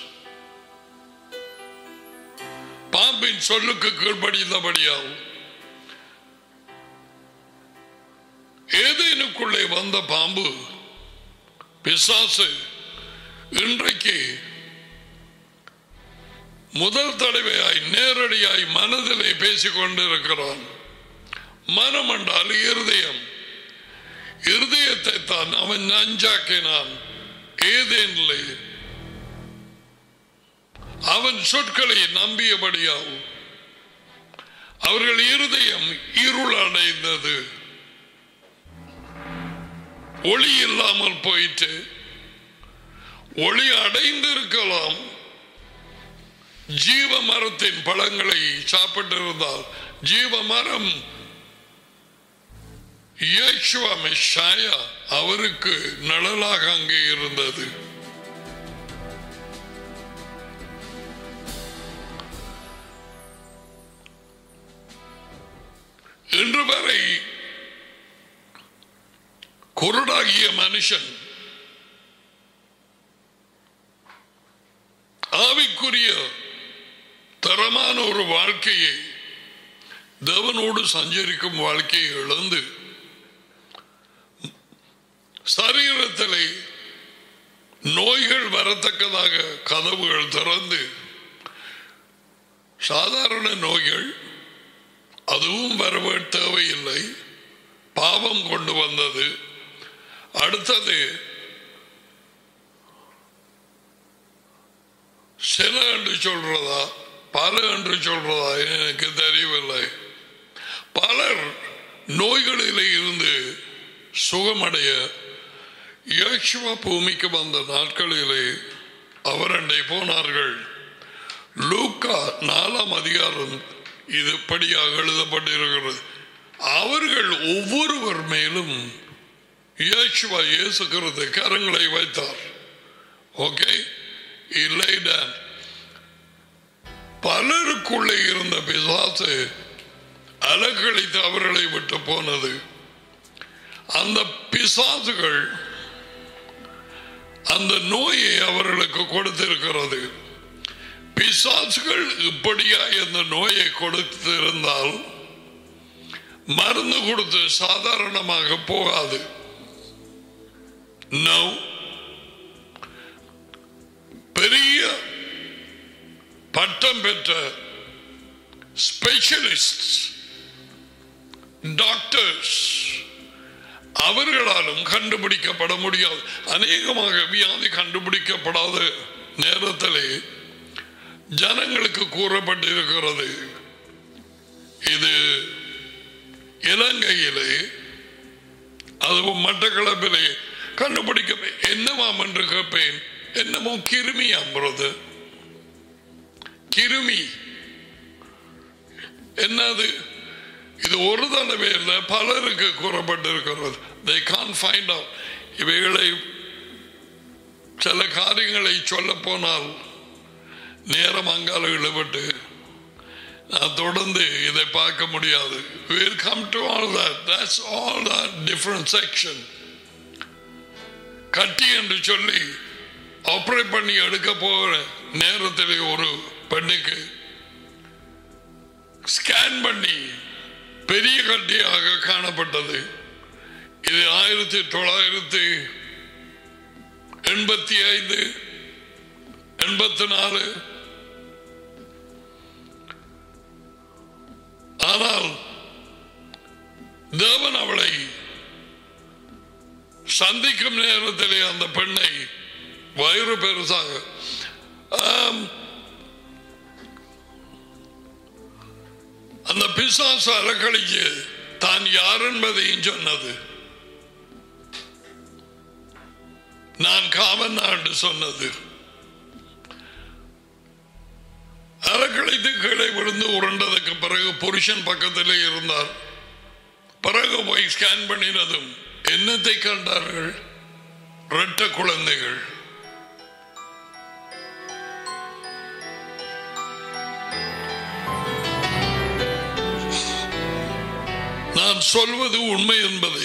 பாம்பின் சொல்லுக்கு கீழ்படிந்தபடியாகும் ஏதேனுக்குள்ளே வந்த பாம்பு பிசாசு இன்றைக்கு முதல் தடவையாய் நேரடியாய் மனதிலே பேசிக் கொண்டிருக்கிறான் மனம் என்றால் இருதயம் இருதயத்தை தான் அவன் நஞ்சாக்கினான் ஏதேனிலே அவன் சொற்களை நம்பியபடியாகும் அவர்கள் இருதயம் இருள் அடைந்தது ஒளி இல்லாமல் போயிட்டு ஒளி அடைந்திருக்கலாம் ஜீவ மரத்தின் பழங்களை சாப்பிட்டிருந்தால் ஜீவ மரம் இயேசுவா மெஷாயா அவருக்கு நிழலாக அங்கே இருந்தது இன்று வரை குருடாகிய மனுஷன் ஆவிக்குரிய தரமான ஒரு வாழ்க்கையை தேவனோடு சஞ்சரிக்கும் வாழ்க்கையை இழந்து சரீரத்திலே நோய்கள் வரத்தக்கதாக கதவுகள் திறந்து சாதாரண நோய்கள் அதுவும் வரவே தேவையில்லை பாவம் கொண்டு வந்தது அடுத்தது சில என்று சொல்றதா பல என்று சொல்றதா எனக்கு தெரியவில்லை பலர் நோய்களிலே இருந்து சுகமடைய யேசுவா பூமிக்கு வந்த நாட்களிலே அவர் அண்டை போனார்கள் லூக்கா நாலாம் அதிகாரம் இது படியாக எழுதப்பட்டிருக்கிறது அவர்கள் ஒவ்வொருவர் மேலும் இயேசுவா இயேசுகிறது கரங்களை வைத்தார் ஓகே இல்லை டான் பலருக்குள்ளே இருந்த பிசாசு அலக்கழித்து அவர்களை விட்டு போனது அந்த பிசாசுகள் அந்த நோயை அவர்களுக்கு கொடுத்திருக்கிறது பிசாசுகள் இப்படியா இந்த நோயை கொடுத்திருந்தால் மருந்து கொடுத்து சாதாரணமாக போகாது நோ பெரிய பட்டம் பெற்ற ஸ்பெஷலிஸ்ட் டாக்டர்ஸ் அவர்களாலும் கண்டுபிடிக்கப்பட முடியாது அநேகமாக வியாதி கண்டுபிடிக்கப்படாத நேரத்திலே ஜனங்களுக்கு கூறப்பட்டிருக்கிறது இது இலங்கையிலே அதுவும் மட்டக்களப்பிலே கண்டுபிடிக்க என்னவாம் என்று கேட்பேன் என்னமோ கிருமி அம்புறது கிருமி என்னது இது ஒரு தடவை இல்லை பலருக்கு கூறப்பட்டிருக்கிறது they can't find out இவைகளை சில காரியங்களை சொல்ல போனால் நேரம் அங்கால இழுபட்டு நான் தொடர்ந்து இதை பார்க்க முடியாது we'll come to all that that's all that different section கட்டி என்று சொல்லி ஆப்ரேட் பண்ணி எடுக்க போகிற நேரத்தில் ஒரு பெண்ணுக்கு ஸ்கேன் பண்ணி பெரிய கட்டியாக காணப்பட்டது இது ஆயிரத்தி தொள்ளாயிரத்தி எண்பத்தி ஐந்து எண்பத்தி நாலு ஆனால் தேவன் அவளை சந்திக்கும் நேரத்திலே அந்த பெண்ணை வயிறு பெருசாக ஆம், அந்த பிசாசு அலக்கழிக்கு தான் யார் என்பதையும் சொன்னது நான் காமன் நாடு சொன்னது அலக்கழித்து கீழே விழுந்து உருண்டதுக்கு பிறகு புருஷன் பக்கத்திலே இருந்தார் பிறகு போய் ஸ்கேன் பண்ணினதும் என்னத்தை கண்டார்கள் இரட்ட குழந்தைகள் நான் சொல்வது உண்மை என்பதை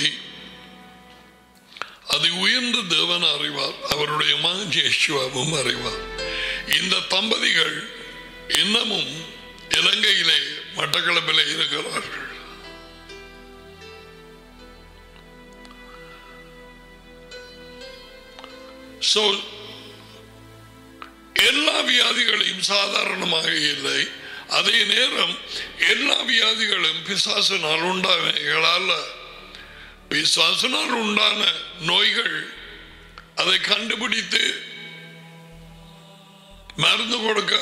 அதை உயர்ந்த தேவன் அறிவார் அவருடைய மகன் யேசுவாவும் அறிவார் இந்த தம்பதிகள் இன்னமும் இலங்கையிலே மட்டக்களப்பிலே இருக்கிறார்கள் So, எல்லா வியாதிகளையும் சாதாரணமாக இல்லை அதே நேரம் எல்லா வியாதிகளும் பிசாசினால் உண்டானவைகள் அல்ல பிசாசினால் உண்டான நோய்கள் அதை கண்டுபிடித்து மருந்து கொடுக்க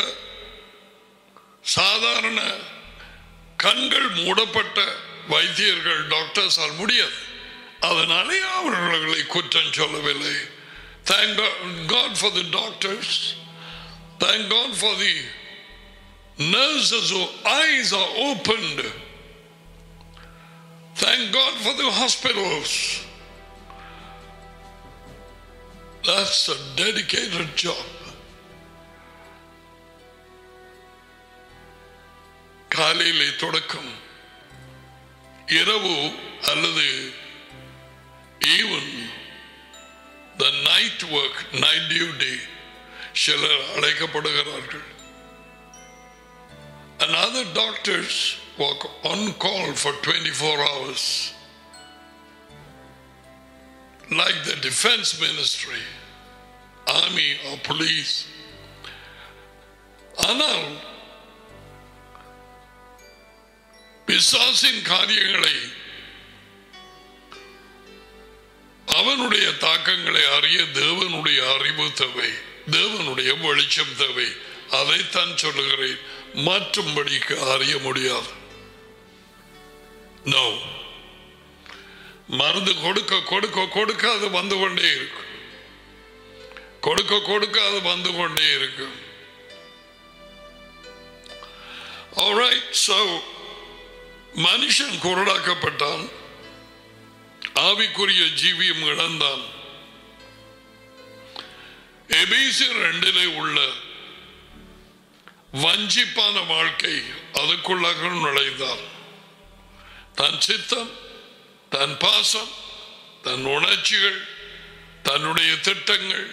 சாதாரண கண்கள் மூடப்பட்ட வைத்தியர்கள் டாக்டர்ஸால் முடியாது அதனாலே அவர்களை குற்றம் சொல்லவில்லை thank God for the doctors thank God for the nurses whose eyes are opened. Thank God for the hospitals. That's a dedicated job. காலையிலே தொடக்கம் இரவு அல்லது even the night work, night duty, சிலர் அழைக்கப்படுகிறார்கள் and other doctors work on call for 24 hours like the defense ministry army or police ஆனால் பிசாசின் காரியங்களை அவனுடைய தாக்கங்களை அறிய தேவனுடைய அறிவு தேவை தேவனுடைய வெளிச்சம் தேவை அதைத்தான் சொல்லுகிறேன் மாற்றும்படிக்கு அறிய முடியாது நோ மருந்து கொடுக்க கொடுக்க கொடுக்க அது வந்து கொண்டே இருக்கும் கொடுக்க கொடுக்க அது வந்து கொண்டே இருக்கும் Alright, so மனுஷன் குரடாக்கப்பட்டான் ஆவிக்குரிய ஜீவியம் இழந்தான் எபேசி ரெண்டிலே உள்ள வஞ்சிப்பான வாழ்க்கை அதுக்குள்ளாக நுழைந்தார் தன் சித்தம் தன் பாசம் தன் உணர்ச்சிகள் தன்னுடைய திட்டங்கள்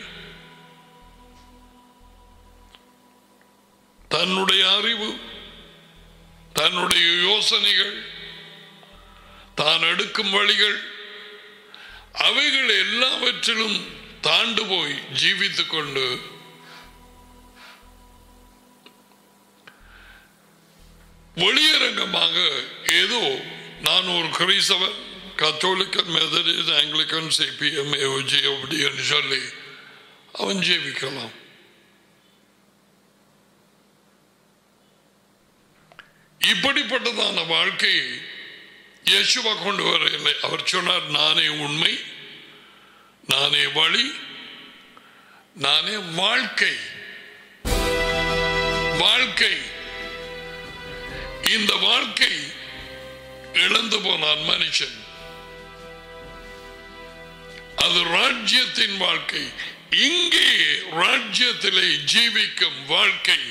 தன்னுடைய அறிவு தன்னுடைய யோசனைகள் தான் எடுக்கும் வழிகள் அவைகள் எல்லாவற்றிலும் தாண்டு போய் ஜீவித்துக் கொண்டு வெளியரங்கமாக ஏதோ நான் ஒரு கிறிஸ்தவன் கத்தோலிக்கன் மெதடிஸ்ட் ஆங்கிலிக்கன் சிபிஎம் ஏஓஜி அப்படின்னு சொல்லி அவன் ஜீவிக்கலாம் இப்படிப்பட்டதான வாழ்க்கையை இயேசுவா கொண்டு வரவில்லை அவர் சொன்னார் நானே உண்மை நானே வழி நானே வாழ்க்கை வாழ்க்கை இந்த வாழ்க்கை இழந்து போனான் மனுஷன் அது ராஜ்யத்தின் வாழ்க்கை இங்கே ராஜ்யத்திலே ஜீவிக்கும் வாழ்க்கை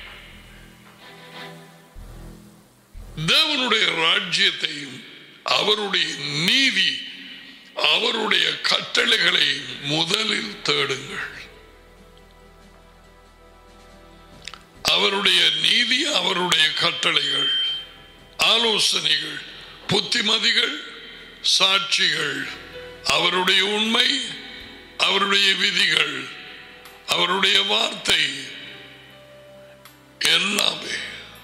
தேவனுடைய ராஜ்யத்தையும் அவருடைய நீதி அவருடைய கட்டளைகளை முதலில் தேடுங்கள் அவருடைய நீதி அவருடைய கட்டளைகள் ஆலோசனைகள் புத்திமதிகள் சாட்சிகள் அவருடைய உண்மை அவருடைய விதிகள் அவருடைய வார்த்தை எல்லாமே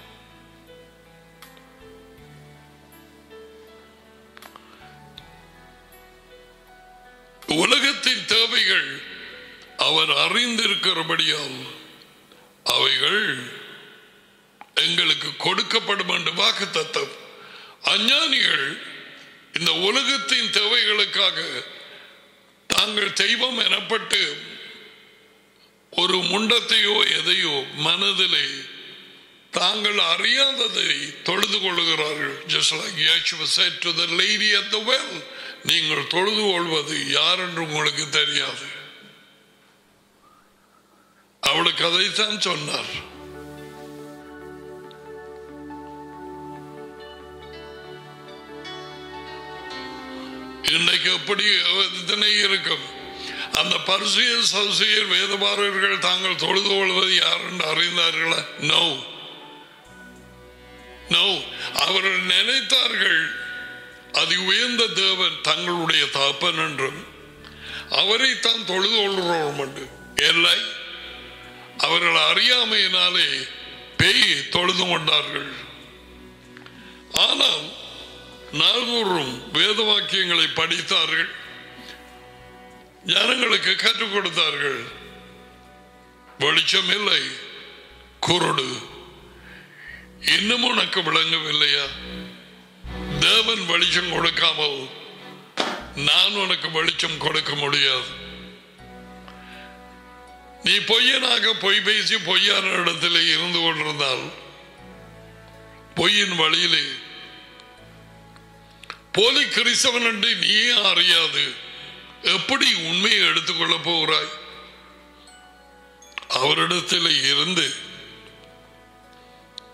உலகத்தின் தேவைகள் அவர் அறிந்திருக்கிறபடியால் அவைகள் எங்களுக்கு கொடுக்கப்படும் என்று வாக்கு தத்தம் அஞ்ஞானிகள் இந்த உலகத்தின் தேவைகளுக்காக தாங்கள் தெய்வம் எனப்பட்டு ஒரு முண்டத்தையோ எதையோ மனதிலே தாங்கள் அறியாததை தொழுது கொள்ளுகிறார்கள் just like Yeshua said to the lady at the well நீங்கள் தொழுது கொள்வது யார் என்று உங்களுக்கு தெரியாது அவளுக்கு அதைத்தான் சொன்னார் இன்னைக்கு எப்படி எத்தனை இருக்கும் அந்த பரிசுயர் சதுசியர் வேதபாரர்கள் தாங்கள் தொழுது கொள்வது யார் என்று அறிந்தார்களா நோ நோ அவர்கள் நினைத்தார்கள் அது உயர்ந்த தேவன் தங்களுடைய தகப்பன் என்றும் அவரை தான் தொழுது கொள்கிறோம் என்று இல்லை அவர்கள் அறியாமையினாலே பேய் தொழுது கொண்டார்கள் ஆனால் நால்வரும் வேத வாக்கியங்களை படித்தார்கள் ஜனங்களுக்கு கற்றுக் கொடுத்தார்கள் வெளிச்சம் இல்லை குருடு இன்னும் உனக்கு விளங்கவில்லையா தேவன் வெளிச்சம் கொடுக்காமல் நான் உனக்கு வெளிச்சம் கொடுக்க முடியாது நீ பொய்யனாக பொய் பேசி பொய்யான இடத்திலே இருந்து கொண்டிருந்தால் பொய்யின் வழியிலே போலி கிறிஸ்தவன் என்று நீயே அறியாது எப்படி உண்மையை எடுத்துக்கொள்ள போகிறாய் அவரிடத்தில் இருந்து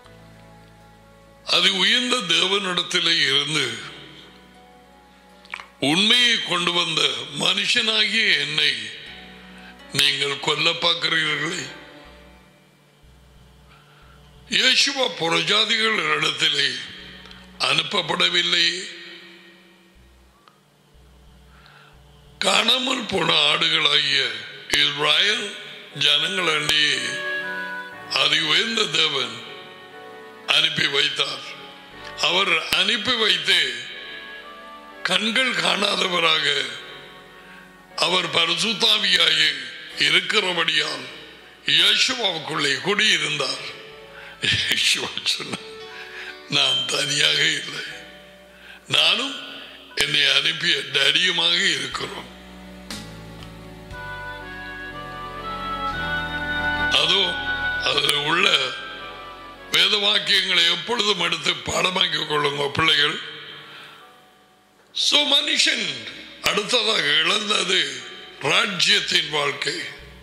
அது உயர்ந்த தேவனிடத்தில் இருந்து உண்மையை கொண்டு வந்த மனுஷனாகிய என்னை நீங்கள் கொல்ல பார்க்கிறீர்களே இயேசுவா புறஜாதிகள் இடத்திலே அனுப்பப்படவில்லையே காணாமல் போன ஆடுகளாகிய இஸ்ராயல் ஜனங்களண்டியே அதை உயர்ந்த தேவன் அனுப்பி வைத்தார் அவர் அனுப்பி வைத்து கண்கள் காணாதவராக அவர் பரிசுத்தாவியாக இருக்கிறபடியால் யேசுவாவுக்குள்ளே குடியிருந்தார் யேசுவா சொன்னார் நான் தனியாக இல்லை நானும் என்னை அனுப்பிய டடியுமாக இருக்கிறோம் அதோ அதில் உள்ள வேத வாக்கியங்களை எப்பொழுதும் எடுத்து பாடமாக்கிக் கொள்ளுங்க பிள்ளைகள் சோ மனுஷன் அடுத்ததாக இழந்தது ராஜ்யத்தின் வாழ்க்கை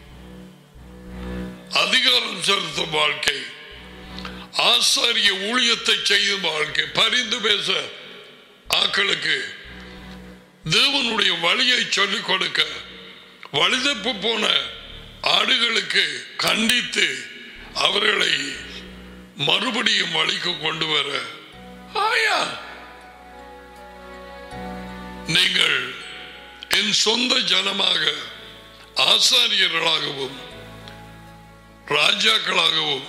அதிகாரம் செலுத்தும் வாழ்க்கை ஆசாரிய ஊழியத்தை செய்யும் வாழ்க்கை பரிந்து பேச ஆக்களுக்கு தேவனுடைய வழியை சொல்லிக் கொடுக்க வழிதப்பு போன ஆடுகளுக்கு கண்டித்து அவர்களை மறுபடியும் வழிக்கு கொண்டு வர ஆயா நீங்கள் என் சொந்த ஜனமாக ஆசாரியர்களாகவும் ராஜாக்களாகவும்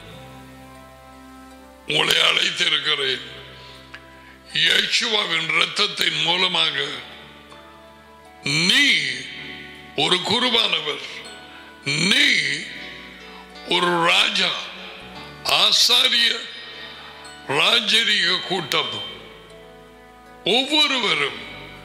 உங்களை அழைத்திருக்கிறேன் யேசுவாவின் இரத்தத்தின் மூலமாக நீ ஒரு குருவானவர் நீ ஒரு ராஜா ஆசாரிய ராஜரீக கூட்டம் ஒவ்வொருவரும்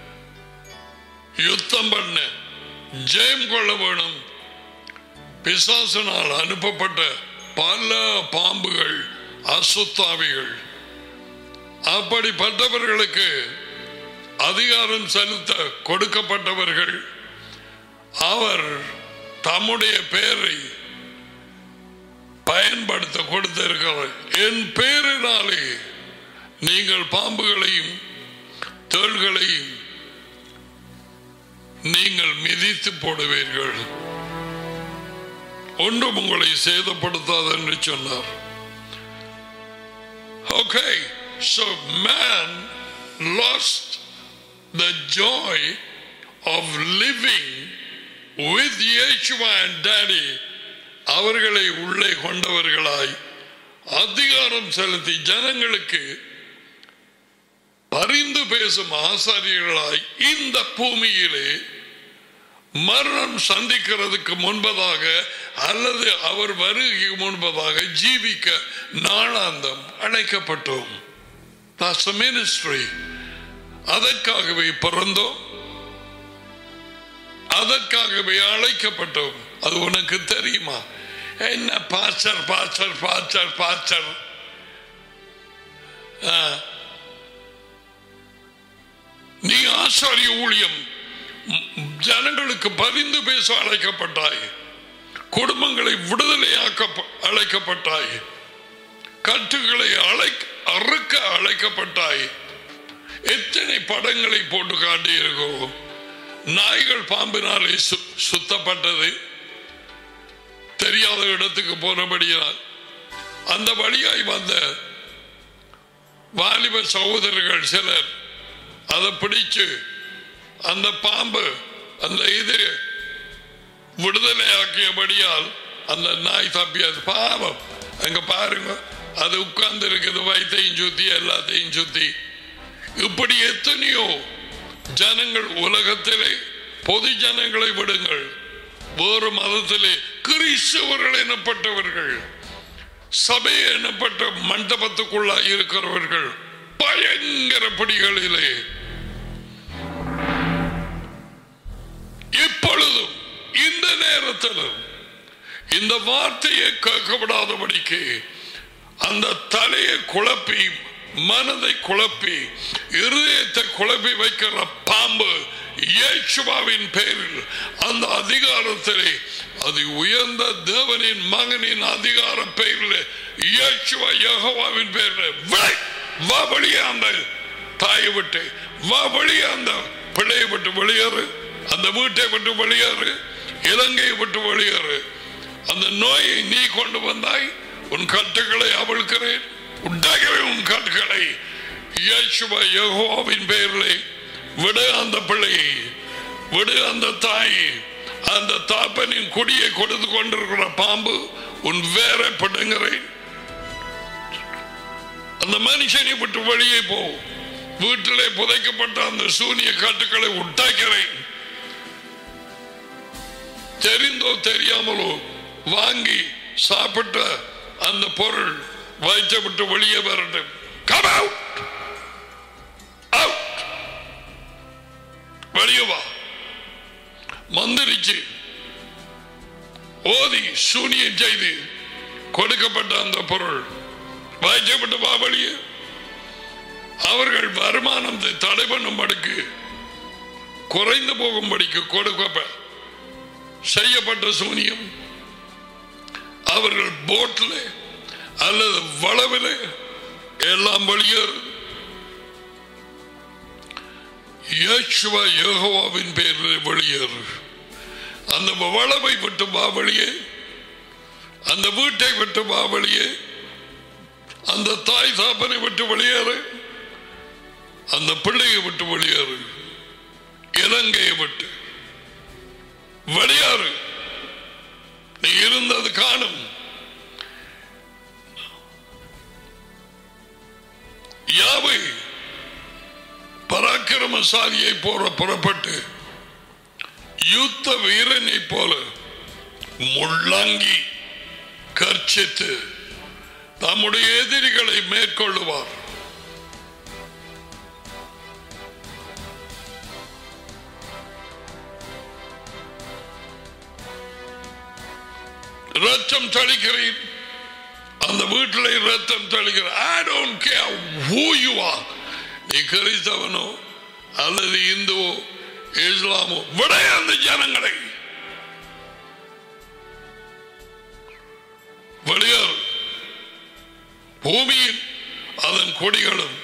யுத்தம் பண்ண ஜெயம் கொள்ள வேணும் பிசாசனால் அனுப்பப்பட்ட பல பாம்புகள் அசுத்தாவிகள் அப்படிப்பட்டவர்களுக்கு அதிகாரம் செலுத்த கொடுக்கப்பட்டவர்கள் அவர் தம்முடைய பெயரை பயன்படுத்த கொடுத்திருக்கிறார் என் பெயரினாலே நீங்கள் பாம்புகளையும் தேள்களையும் நீங்கள் மிதித்து போடுவீர்கள் ஒன்றும் உங்களை சேதப்படுத்தாது என்று சொன்னார் Okay, so man lost the joy of living with Yeshua and Daddy. அவர்களை உள்ளே கொண்டவர்களாய் அதிகாரம் செலுத்தி ஜனங்களுக்கு பரிந்து பேசும் ஆசாரியர்களாய் இந்த பூமியிலே மரணம் சந்திக்கிறதுக்கு முன்பதாக அல்லது அவர் வருகைக்கு முன்பதாக ஜீவிக்க நாளாந்தம் அழைக்கப்பட்டோம் That's the ministry. அதற்காகவே பிறந்தோம் அதற்காகவே அழைக்கப்பட்டோம் அது உனக்கு தெரியுமா என்ன பாச்சர் பாச்சர் பாச்சர் பாச்சர் ஆ. நீ ஆசாரிய ஊழியம் ம், ஜனங்களுக்கு பரிந்து பேச அழைக்கப்பட்டாய் குடும்பங்களை விடுதலையாக்க அழைக்கப்பட்டாய் கட்டுகளை அழை அறுக்க அழைக்கப்பட்டாய் எத்தனை படங்களை போட்டு காட்டியிருக்கோம் நாய்கள் பாம்பினாலே சு- சுத்தப்பட்டது தெரியாத இடத்துக்கு போனபடியால் அந்த வழியாய் வந்த வாலிப சகோதரர்கள் சிலர் அதை பிடிச்சு அந்த பாம்பு அந்த இது விடுதலையாக்கியபடியால் அந்த நாய் தப்பியது பாவம் அங்க பாருங்க அது உட்கார்ந்து இருக்குது வயிற்றையும் சுத்தி எல்லாத்தையும் சுத்தி இப்படி எத்தனையோ ஜனங்கள் உலகத்திலே பொது ஜனங்களை விடுங்கள் வேறு மதத்திலே கிறிஸ்தவர்கள் எனப்பட்டவர்கள் சபை எனப்பட்ட மண்டபத்துக்குள்ளாய் இருக்கிறவர்கள் பயங்கர பிடிகளிலே இப்பொழுதும் இந்த நேரத்திலும் இந்த வார்த்தையை கேட்கப்படாதபடிக்கு அந்த தலையை குழப்பி மனதை குழப்பி இருதயத்தை குழப்பி வைக்கிற பாம்பு இயேசுவாவின் பேரில் அந்த அதிகாரத்திலே அது உயர்ந்த தேவனின் மகனின் அதிகார பெயரில் இயேசுவா யெகோவாவின் பேரில் விளை வா வெளியே அந்த தாயை விட்டு வா வெளியே அந்த பிள்ளையை விட்டு வெளியேறு அந்த வீட்டை விட்டு வெளியேறு இலங்கையை விட்டு வெளியேறு அந்த நோயை நீ கொண்டு வந்தாய் உன் கட்டுகளை அவிழ்க்கிறேன் உண்டாகிறேன் உன் கட்டுகளை இயேசுவ யெகோவாவின் பெயரிலே விடு அந்த பிள்ளையை விடு அந்த தாய் அந்த தாப்பனின் கொடியை கொடுத்து கொண்டிருக்கிற பாம்பு உன் வேற படுங்கிறேன் அந்த மனுஷனை விட்டு வெளியே போ வீட்டிலே புதைக்கப்பட்ட அந்த சூனிய காட்டுக்களை உண்டாக்கிறேன் தெரிந்தோ தெரியாமலோ வாங்கி சாப்பிட்ட அந்த பொருள் வயிற்றை விட்டு வெளியே வரட்டும் Come out! Out! வெளியே வா மந்திரிச்சு ஓதி சூனியம் செய்து கொடுக்கப்பட்ட அந்த பொருள் வாய்ச்சப்பட்ட பாபலியே அவர்கள் வருமானத்தை தடை பண்ணும்படிக்கு குறைந்து போகும்படிக்கு கொடுக்கப்ப செய்யப்பட்ட சூனியம் அவர்கள் போட்டில் அல்லது வளவில் எல்லாம் வெளியேறு யேசுவா யோகவாவின் பேரில் வெளியேறு அந்த வளவை விட்டு வா வெளியே அந்த வீட்டை விட்டு வா வெளியே அந்த தாய் தாப்பனை விட்டு வெளியேறு அந்த பிள்ளையை விட்டு வெளியேறு இலங்கையை விட்டு வெளியாறு நீ இருந்தது காணும் யாவை பராக்கிரமசாலியை போற புறப்பட்டு யுத்த வீரனை போல முள்ளங்கி கர்ச்சித்து தம்முடைய எதிரிகளை மேற்கொள்ளுவார் ரத்தம் தளிக்கிறேன் அந்த வீட்டில் ரத்தம் தளிக்கிற I don't care who you are நீ கிறிஸ்தவனோ அல்லது இந்துவோ இஸ்லாமோ விட அந்த ஜனங்களை வெளியேறு பூமியில் அதன் கொடிகளும்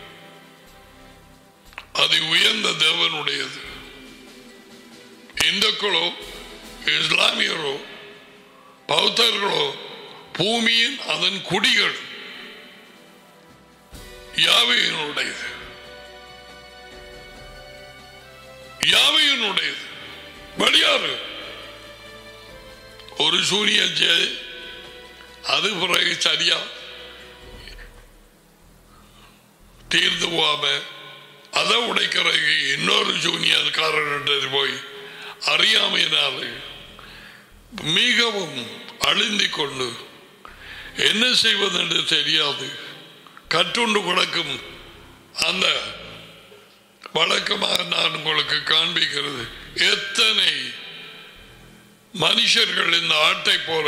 அது உயர்ந்த தேவனுடையது இந்துக்களோ இஸ்லாமியரோ பௌத்தர்களோ பூமியின் அதன் குடிகள் யாவையினுடையது யாவையினுடையது வெளியாறு ஒரு சூரிய ஜெய் அது பிறகு சரியா தீர்ந்து போகாம அதை உடைக்கிறதுக்கு இன்னொரு ஜூனியர்காரர்கிட்ட போய் அறியாமையினால மிகவும் அழிந்திக் கொண்டு என்ன செய்வதென்று தெரியாது கற்றுண்டு கொடுக்கும் அந்த வழக்கமாக நான் உங்களுக்கு காண்பிக்கிறது எத்தனை மனுஷர்கள் இந்த ஆட்டை போல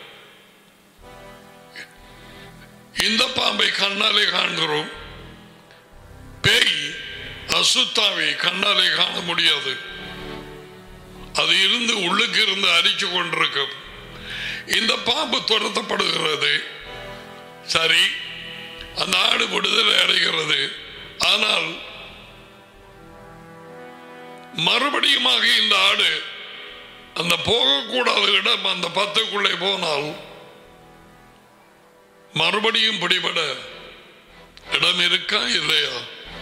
இந்த பாம்பை கண்ணாலே காண்கிறோம் பேய் அசுத்தாவை கண்ணாலே காண முடியாது அது இருந்து உள்ளுக்கு இருந்து அரிச்சு கொண்டிருக்கும் இந்த பாம்பு துரத்தப்படுகிறது சரி அந்த ஆடு விடுதலை அடைகிறது ஆனால் மறுபடியுமாக இந்த ஆடு அந்த போகக்கூடாத இடம் அந்த பத்துக்குள்ளே போனால் மறுபடியும் பிடிபட இடம் இருக்கா இல்லையா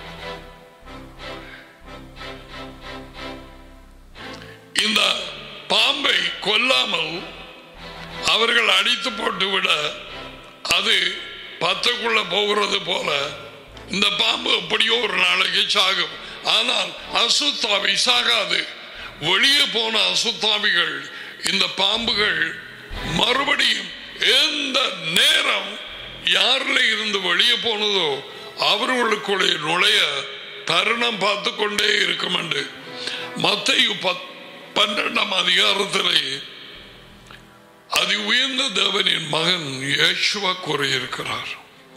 இந்த பாம்பை கொல்லாமல் அவர்கள் அடித்து போட்டு விட அது பத்துக்குள்ள போகிறது போல இந்த பாம்பு எப்படியோ ஒரு நாளைக்கு சாகும் ஆனால் அசுத்தாவி சாகாது வெளியே போன அசுத்தாவிகள் இந்த பாம்புகள் மறுபடியும் எந்த நேரம் யாரில் இருந்து வெளியே போனதோ அவர்களுக்குள்ளே நுழைய தருணம் பார்த்து கொண்டே இருக்கும் என்று மத்தையு பன்னெண்டாம் அதிகாரத்திலே அதி உயர்ந்த தேவனின் மகன் யேசுவா கூறியிருக்கிறார்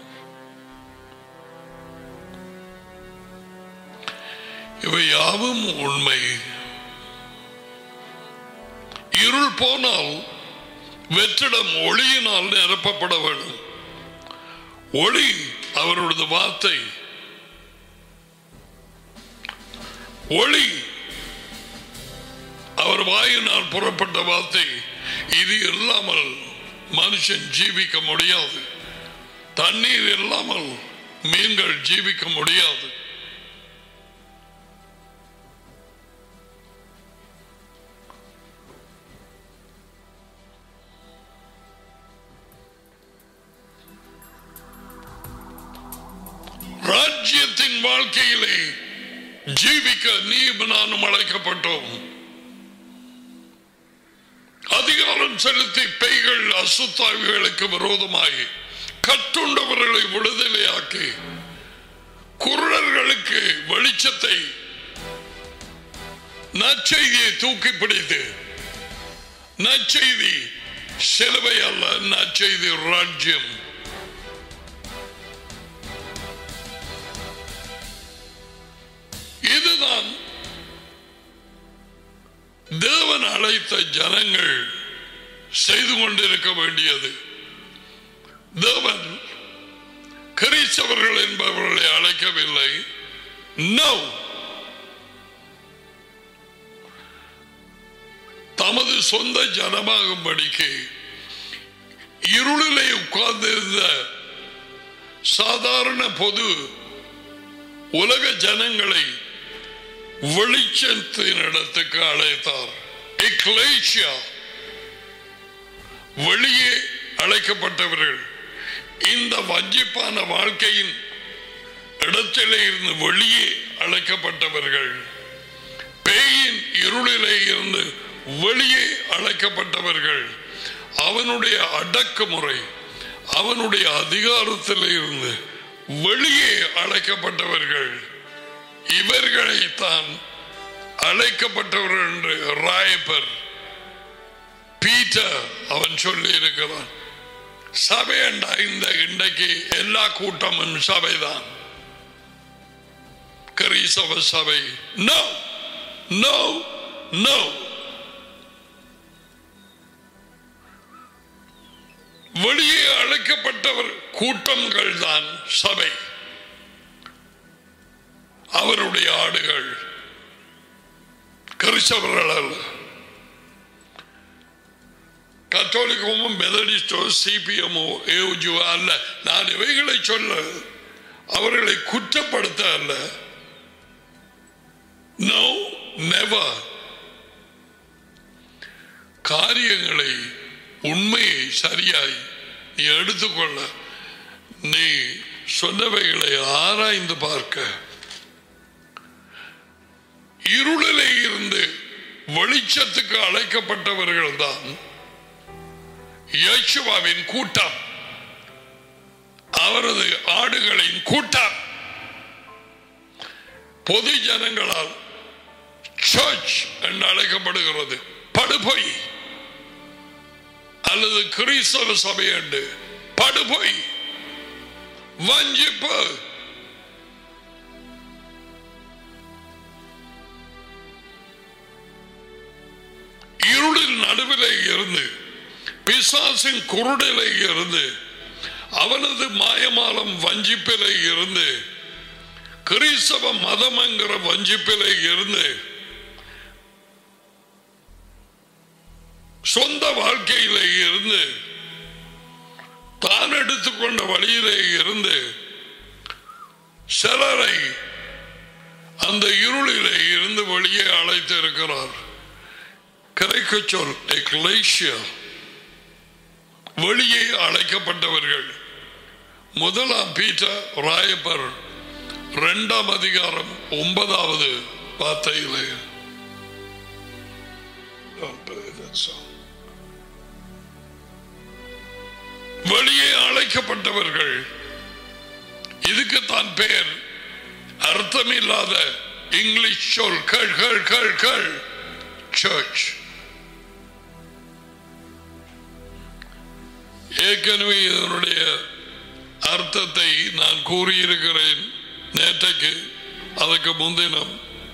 இவை யாவும் உண்மை இருள் போனால் வெற்றிடம் ஒளியினால் நிரப்பப்பட வேண்டும் ஒளி அவருடைய வார்த்தை ஒளி அவர் வாயினால் புறப்பட்ட வார்த்தை இது இல்லாமல் மனுஷன் ஜீவிக்க முடியாது தண்ணீர் இல்லாமல் மீன்கள் ஜீவிக்க முடியாது ராஜ்யத்தின் வாழ்க்கையிலே ஜீவிக்க நீ நானும் அழைக்கப்பட்டோம் அதிகாரம் செலுத்தி பெய்கள் அசுத்தாவிகளுக்கு விரோதமாகி கட்டுண்டவர்களை விடுதலையாக்கி குருடர்களுக்கு வெளிச்சத்தை நற்செய்தியை தூக்கி பிடித்து நற்செய்தி சிலுவை அல்ல நற்செய்தி ராஜ்யம் இதுதான் தேவன் அழைத்த ஜனங்கள் செய்து கொண்டிருக்க வேண்டியது தேவன் கிறிஸ்தவர்கள் என்பவர்களை அழைக்கவில்லை நோ தமது சொந்த ஜனமாகும்படிக்கு இருளிலே உட்கார்ந்திருந்த சாதாரண பொது உலக ஜனங்களை வெளிச்சத்தின் இடத்துக்கு அழைத்தார் எக்லேஷியா வெளியே அழைக்கப்பட்டவர்கள் இந்த வஞ்சிப்பான வாழ்க்கையின் இடத்திலே இருந்து வெளியே அழைக்கப்பட்டவர்கள் பேயின் இருளிலே இருந்து வெளியே அழைக்கப்பட்டவர்கள் அவனுடைய அடக்குமுறை அவனுடைய அதிகாரத்தில் இருந்து வெளியே அழைக்கப்பட்டவர்கள் இவர்களைத்தான் அழைக்கப்பட்டவர்கள் என்று ராயப்பர் பீட்டர் அவன் சொல்லி இருக்கிறான் சபையண்டா இந்த இன்றைக்கு எல்லா கூட்டமும் சபைதான் கிறிஸ்தவ சபை நோ நோ நோ வெளியே அழைக்கப்பட்டவர் கூட்டங்கள் தான் சபை அவருடைய ஆடுகள் கிறிஸ்தவர்கள் அல்ல கத்தோலிக்கமோ மெதடிஸ்டோ சிபிஎம்மோ ஏஜுவோ அல்ல நான் இவைகளை சொல்ல அவர்களை குற்றப்படுத்த அல்ல நோ நெவர் காரியங்களை உண்மையை சரியாய் நீ எடுத்துக்கொள்ள நீ சொன்னவைகளை ஆராய்ந்து பார்க்க இருளிலே இருந்து வெளிச்சத்துக்கு அழைக்கப்பட்டவர்கள் தான் யேசுவாவின் கூட்டம் அவரது ஆடுகளின் கூட்டம் பொது ஜனங்களால் சர்ச் என்று அழைக்கப்படுகிறது படுபொய் அல்லது கிறிஸ்தவ சபை என்று படுபொய் வஞ்சிப்பு இருளின் நடுவிலே இருந்து பிசாசின் குருடிலே இருந்து அவனது மாயமாலம் வஞ்சிப்பிலே இருந்து கிறிஸ்தவ மதம் என்கிற வஞ்சிப்பிலே இருந்து சொந்த வாழ்க்கையிலே இருந்து தான் எடுத்துக்கொண்ட வழியிலே இருந்து சிலரை அந்த இருளிலே இருந்து வெளியே அழைத்து இருக்கிறார் கிரைக்க சொல் எக்லேஷியா வெளியே அழைக்கப்பட்டவர்கள் முதலாம் பீட்டர் ராயப்பர் இரண்டாம் அதிகாரம் ஒன்பதாவது வார்த்தையிலே Don't play that song. வெளியே அழைக்கப்பட்டவர்கள் இதுக்குத்தான் பெயர் அர்த்தமில்லாத இங்கிலீஷ் சொல் கள் கள் கள் கள் சர்ச் ஏற்கனவே இதனுடைய அர்த்தத்தை நான் கூறியிருக்கிறேன் நேற்றைக்கு அதுக்கு முன்தினம்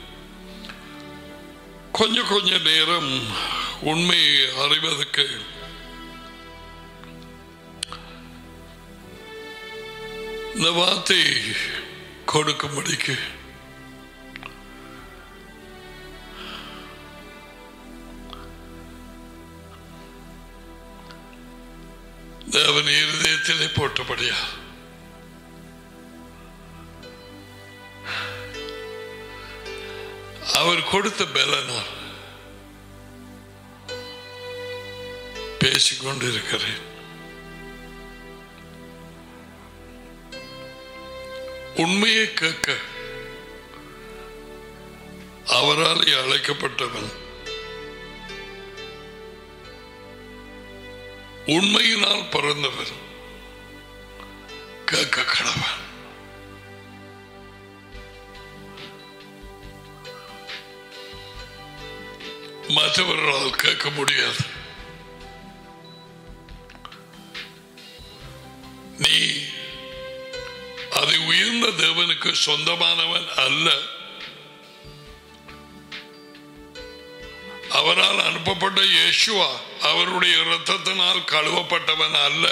கொஞ்சம் கொஞ்ச நேரம் உண்மையை அறிவதற்கு இந்த வார்த்தை கொடுக்கும்படிக்கு தேவன் இருதயத்திலே போட்டபடியா அவர் கொடுத்த பலனால் பேசிக்கொண்டிருக்கிறேன் உண்மையை கேட்க அவரால் அழைக்கப்பட்டவன் உண்மையினால் பிறந்தவர் கேட்க கடவன் மற்றவர்களால் கேட்க முடியாது நீ அது உயர்ந்த தேவனுக்கு சொந்தமானவன் அல்ல அவரால் அனுப்பப்பட்ட இயேசுவா அவருடைய இரத்தத்தினால் கழுவப்பட்டவன் அல்ல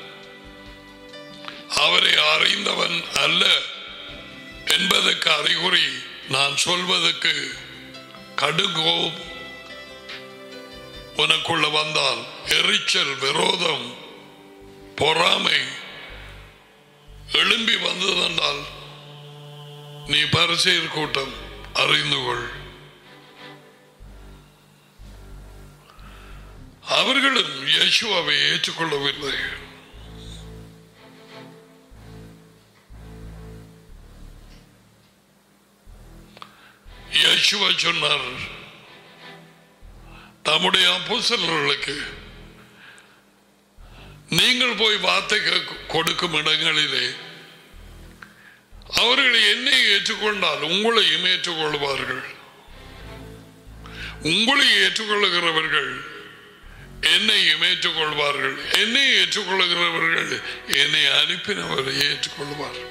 அவரை அறிந்தவன் அல்ல என்பதற்கு அறிகுறி நான் சொல்வதற்கு கடுகோம் உனக்குள்ள வந்தால் எரிச்சல் விரோதம் பொறாமை எழும்பி வந்ததென்றால் நீ பரிசெயர் கூட்டம் அறிந்து கொள் அவர்களும் இயேசுவை ஏற்றுக்கொள்ளவில்லை இயேசுவா சொன்னார் தம்முடைய அப்போஸ்தலர்களுக்கு நீங்கள் போய் வார்த்தை கேட்க- கொடுக்கும் இடங்களிலே அவர்கள் என்னை ஏற்றுக்கொண்டால் உங்களையும் ஏற்றுக்கொள்வார்கள் உங்களை ஏற்றுக்கொள்ளுகிறவர்கள் என்னையும் ஏற்றுக்கொள்வார்கள் என்னை ஏற்றுக்கொள்ளுகிறவர்கள் என்னை அனுப்பினவரை ஏற்றுக்கொள்வார்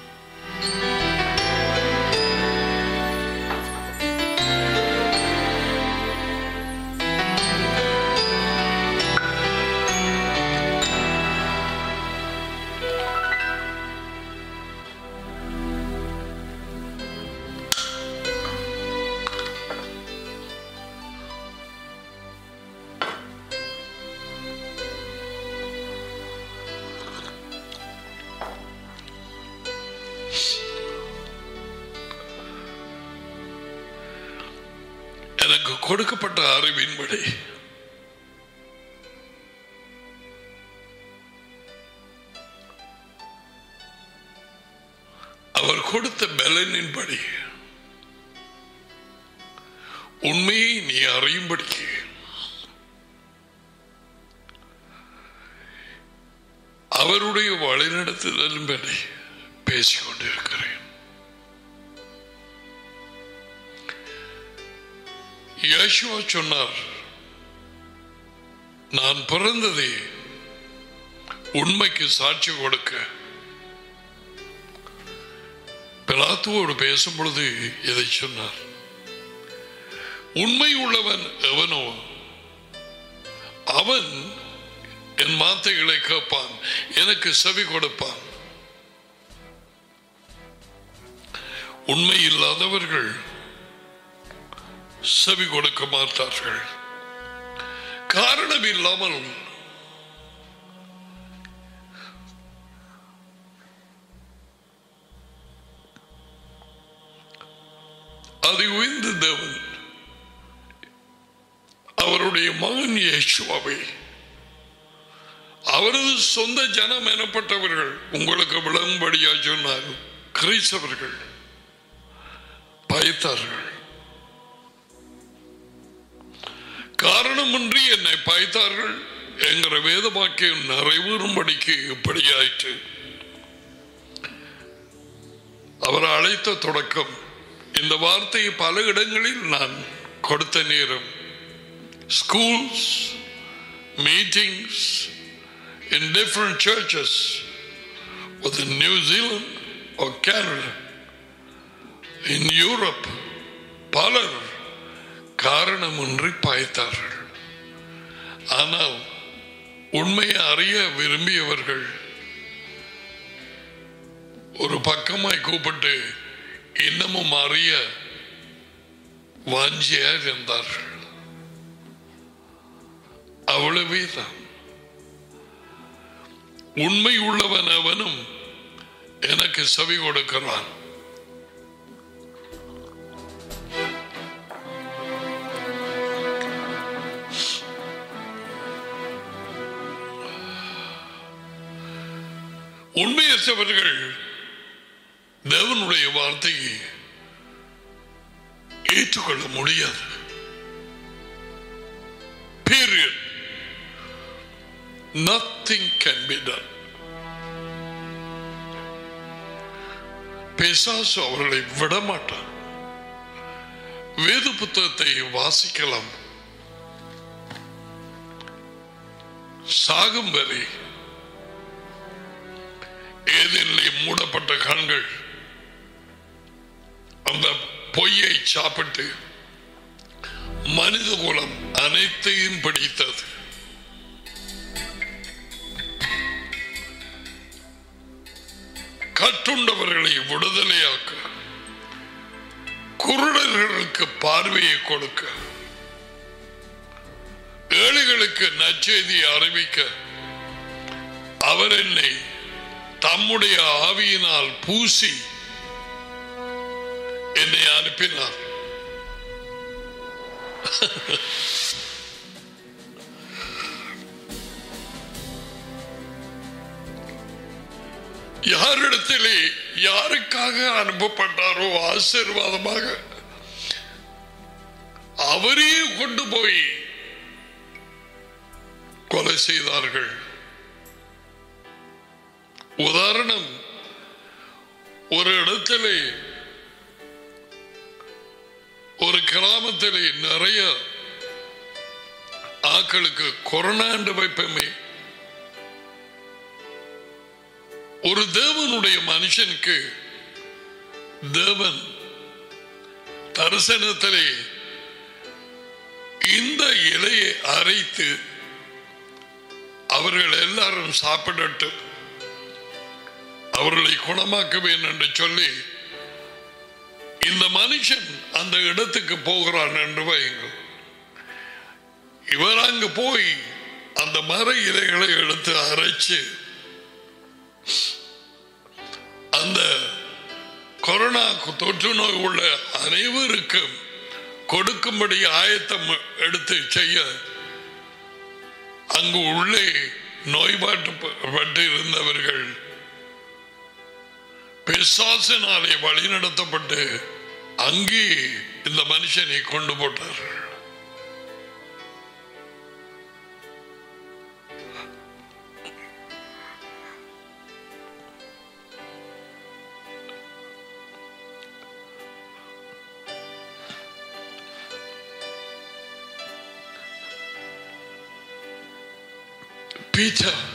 எனக்கு கொடுக்கப்பட்ட அறிவின்படி அவர் கொடுத்த பலனின்படி உண்மையை நீ அறியும்படிக்கு அவருடைய வழிநடத்துதலின்படி பேசிக் கொண்டிருக்கிறேன் யேசுவா சொன்னார் நான் பிறந்ததே உண்மைக்கு சாட்சி கொடுக்க பிலாத்துவோடு பேசும் பொழுது இதை சொன்னார் உண்மை உள்ளவன் எவனோ அவன் என் வார்த்தைகளை கேட்பான் எனக்கு செவி கொடுப்பான் உண்மை இல்லாதவர்கள் செவி கொடுக்க மாட்டார்கள் காரணம் இல்லாமல் அதை உயர்ந்த தேவன் அவருடைய மகன் இயேசுவாவை அவரது சொந்த ஜனம் எனப்பட்டவர்கள் உங்களுக்கு விளங்கும்படியா சொன்னார் கிறிஸ்தவர்கள் பயத்தார்கள் காரணமின்றி என்னை பாய்த்தார்கள் என்கிற வேத வாக்கியம் நிறைவேறும்படிக்கு இப்படி ஆயிற்று அவர் அழைத்த தொடக்கம் இந்த வார்த்தையை பல இடங்களில் நான் கொடுத்த நேரம் schools meetings in different churches within New Zealand or Canada, in Europe, பலர் காரணமின்றி பாய்த்தார்கள் ஆனால் உண்மையை அறிய விரும்பியவர்கள் ஒரு பக்கமாய் கூப்பிட்டு இன்னமும் அறிய வாஞ்சியா இருந்தார்கள் அவ்வளவே தான் உண்மை உள்ளவன் அவனும் எனக்கு செவி கொடுக்கிறான் உண்மையற்றவர்கள் தேவனுடைய வார்த்தையை ஏற்றுக்கொள்ள முடியாது period nothing can be done பிசாசு அவர்களை விடமாட்டான் வேத புத்தகத்தை வாசிக்கலாம் சாகும் வரை ஏதிலே மூடப்பட்ட கண்கள் அந்த பொய்யை சாப்பிட்டு மனித குலம் அனைத்தையும் பிடித்தது கட்டுண்டவர்களை விடுதலையாக்க குருடர்களுக்கு பார்வையை கொடுக்க ஏழைகளுக்கு நற்செய்தியை அறிவிக்க அவர் என்னை தம்முடைய ஆவியினால் பூசி என்னை அனுப்பினார் யாரிடத்திலே யாருக்காக அனுப்பப்பட்டாரோ ஆசீர்வாதமாக அவரையே கொண்டு போய் கொலை செய்தார்கள் உதாரணம் ஒரு இடத்திலே ஒரு கிராமத்திலே நிறைய ஆக்களுக்கு கொரோனாண்டு வைப்பமே ஒரு தேவனுடைய மனுஷனுக்கு தேவன் தரிசனத்திலே இந்த இலையை அரைத்து அவர்கள் எல்லாரும் சாப்பிடட்டு அவர்களை குணமாக்குவேன் என்று சொல்லி இந்த மனுஷன் அந்த இடத்துக்கு போகிறான் என்று வையுங்கள் இவர் அங்கு போய் அந்த மர இலைகளை எடுத்து அரைச்சு அந்த கொரோனா தொற்று நோய் உள்ள அனைவருக்கும் கொடுக்கும்படி ஆயத்தம் எடுத்து செய்ய அங்கு உள்ளே நோய்பாட்டு இருந்தவர்கள் பிசாசினாலே வழிநடத்தப்பட்டு அங்கே இந்த மனுஷனை கொண்டு போட்டார்கள் Peter,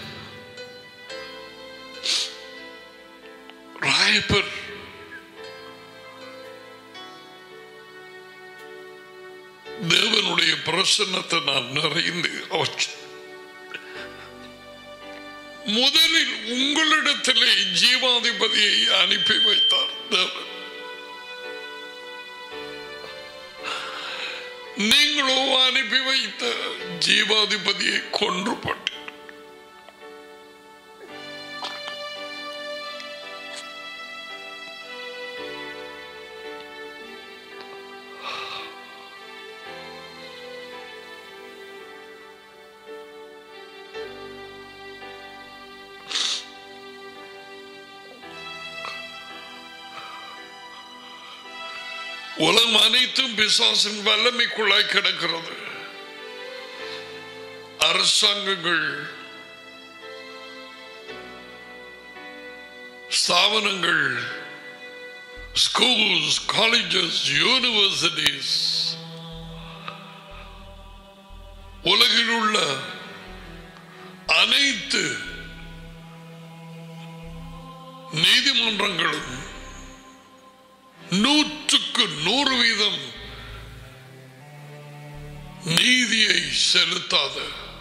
ராயப்பர் தேவனுடைய பிரசன்னத்தை நான் நிறைந்து அவற்றை முதலில் உங்களிடத்திலே ஜீவாதிபதியை அனுப்பி வைத்தார் தேவன் நீங்களோ அனுப்பி வைத்த ஜீவாதிபதியை கொன்று போட்டு உலகம் அனைத்தும் பிசாசின் வல்லமைக்குள்ளாய் கிடக்கிறது அரசாங்கங்கள் ஸ்தாபனங்கள் ஸ்கூல்ஸ் காலேஜஸ் யூனிவர்சிட்டிஸ் உலகில் உள்ள அனைத்து நீதிமன்றங்களும் நூற்றுக்கு நூறு வீதம் நீதியை செலுத்தாத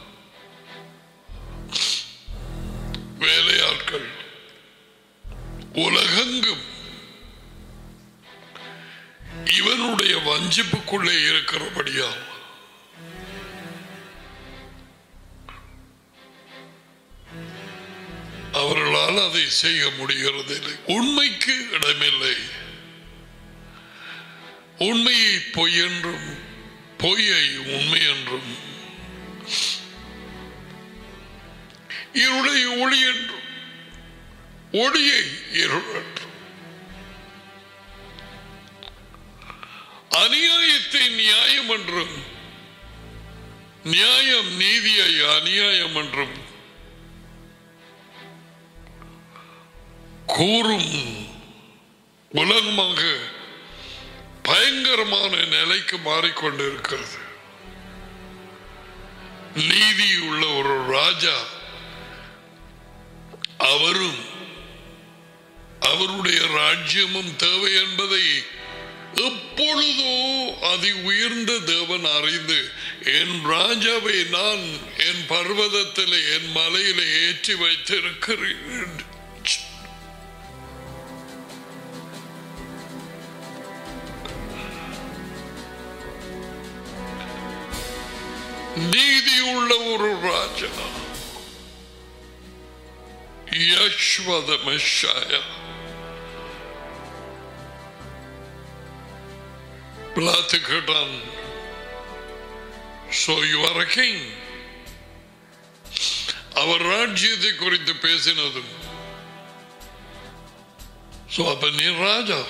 வேலையாட்கள் உலகெங்கும் இவனுடைய வஞ்சிப்புக்குள்ளே இருக்கிறபடியால் அவர்களால் அதை செய்ய முடிகிறது இல்லை உண்மைக்கு இடமில்லை உண்மையை பொய் என்றும் பொய்யை உண்மை என்றும் இருளை ஒளி என்றும் ஒளியை இருள் என்றும் அநியாயத்தை நியாயம் என்றும் நியாயம் நீதியை அநியாயம் என்றும் கூறும் உலகமாக பயங்கரமான நிலைக்கு மாறிக்கொண்டிருக்கிறது நீதி உள்ள ஒரு ராஜா அவரும் அவருடைய ராஜ்யமும் தேவை என்பதை எப்பொழுதோ அதி உயர்ந்த தேவன் அறிந்து என் ராஜாவை நான் என் பர்வதத்திலே என் மலையிலே ஏற்றி வைத்திருக்கிறேன் நீதி உள்ள ஒரு ராஜா யஷ்வத மெஷாயா பிளாத்து கேட்டான் சோ யூ ஆர் கிங் அவர் ராஜ்யத்தை குறித்து பேசினதும் சோ அப்ப நீ ராஜா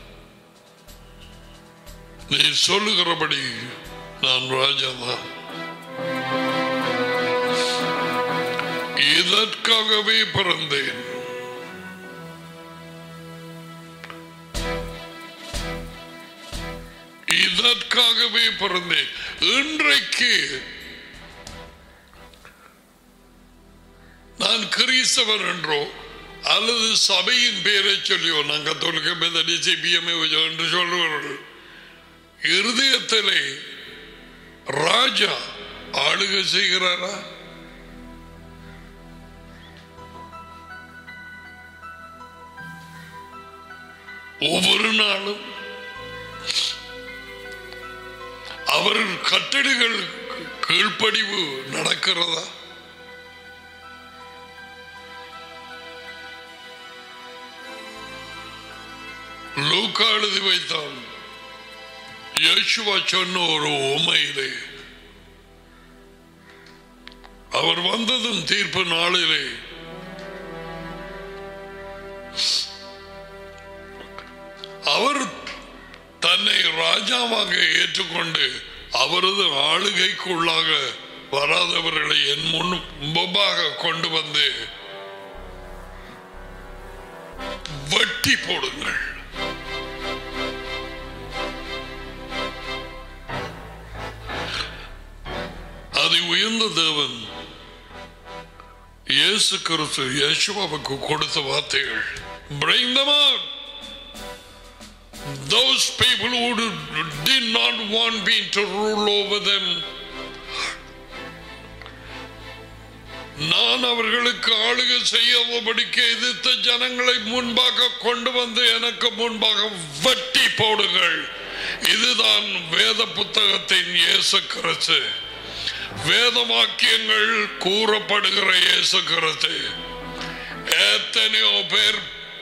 நீ சொல்லுகிறபடி நான் ராஜா தான் இதற்காகவே பிறந்தேன் இதற்காகவே பிறந்தேன் இன்றைக்கு நான் கிறிஸ்தவர் என்றோ அல்லது சபையின் பெயரை சொல்லியோ நான் கத்தோலிக்க மெதடி சிபிஎம் என்று சொல்லுவார்கள் இருதயத்திலே ராஜா ஆளுகை செய்கிறாரா ஒவ்வொரு நாளும் அவர் கட்டடுகள் கீழ்ப்படிவு நடக்கிறதா லூக்கா எழுதி வைத்தான் யேசுவா சொன்ன ஒரு உமையிலே அவர் வந்ததும் தீர்ப்பு நாளிலே அவர் தன்னை ராஜாவாக ஏற்றுக்கொண்டு அவரது ஆளுகைக்குள்ளாக வராதவர்களை என் முன் முன்பாக கொண்டு வந்து வெட்டி போடுங்கள் அது உயர்ந்த தேவன் இயேசு கிறிஸ்து யேசுவாவுக்கு கொடுத்த வார்த்தைகள் bring them out those people who did not want me to rule over them நான் அவர்களுக்கு ஆளுகை செய்யாதபடிக்கு எதிர்த்த ஜனங்களை முன்பாக கொண்டு வந்து எனக்கு முன்பாக வட்டி போடுங்கள் இதுதான் வேத புத்தகத்தின் இயேசு கிறிஸ்து வேத வாக்கியங்கள் கூறப்படுகிற இயேசு கிறிஸ்து எத்தனையோ பேர்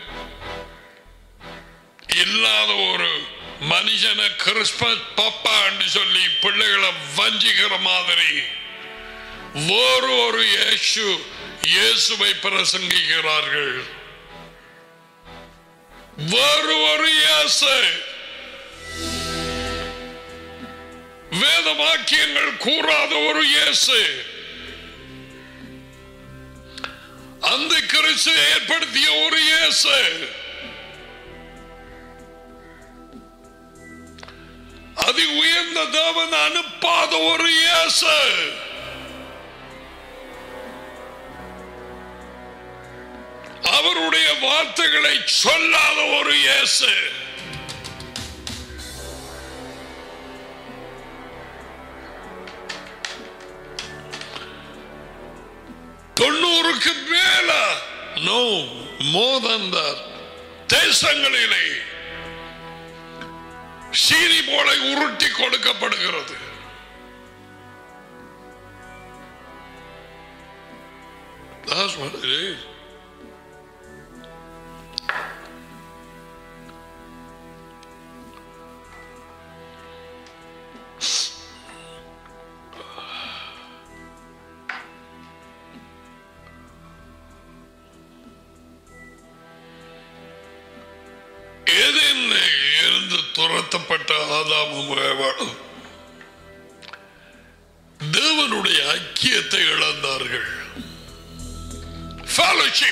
இல்லாத ஒரு மனுஷனை கிறிஸ்மஸ் பப்பா என்று சொல்லி பிள்ளைகளை வஞ்சிக்கிற மாதிரி வேறு ஒரு இயேசு இயேசுவை பிரசங்கிக்கிறார்கள் வேறு ஒரு இயேசு வேத வாக்கியங்கள் கூறாத ஒரு இயேசு அந்த கிறிஸ்து ஏற்படுத்திய ஒரு இயேசு அதி உயர்ந்த தேவன் அனுப்பாத ஒரு இயேசு அவருடைய வார்த்தைகளை சொல்லாத ஒரு இயேசு தொண்ணூறுக்கு மேல நோ மோதந்த தேசங்களிலே சீனி போல உருட்டி கொடுக்கப்படுகிறது That's what it is. துரத்தப்பட்ட ஆதாமும் ஏவாளும் தேவனுடைய ஐக்கியத்தை இழந்தார்கள் fellowship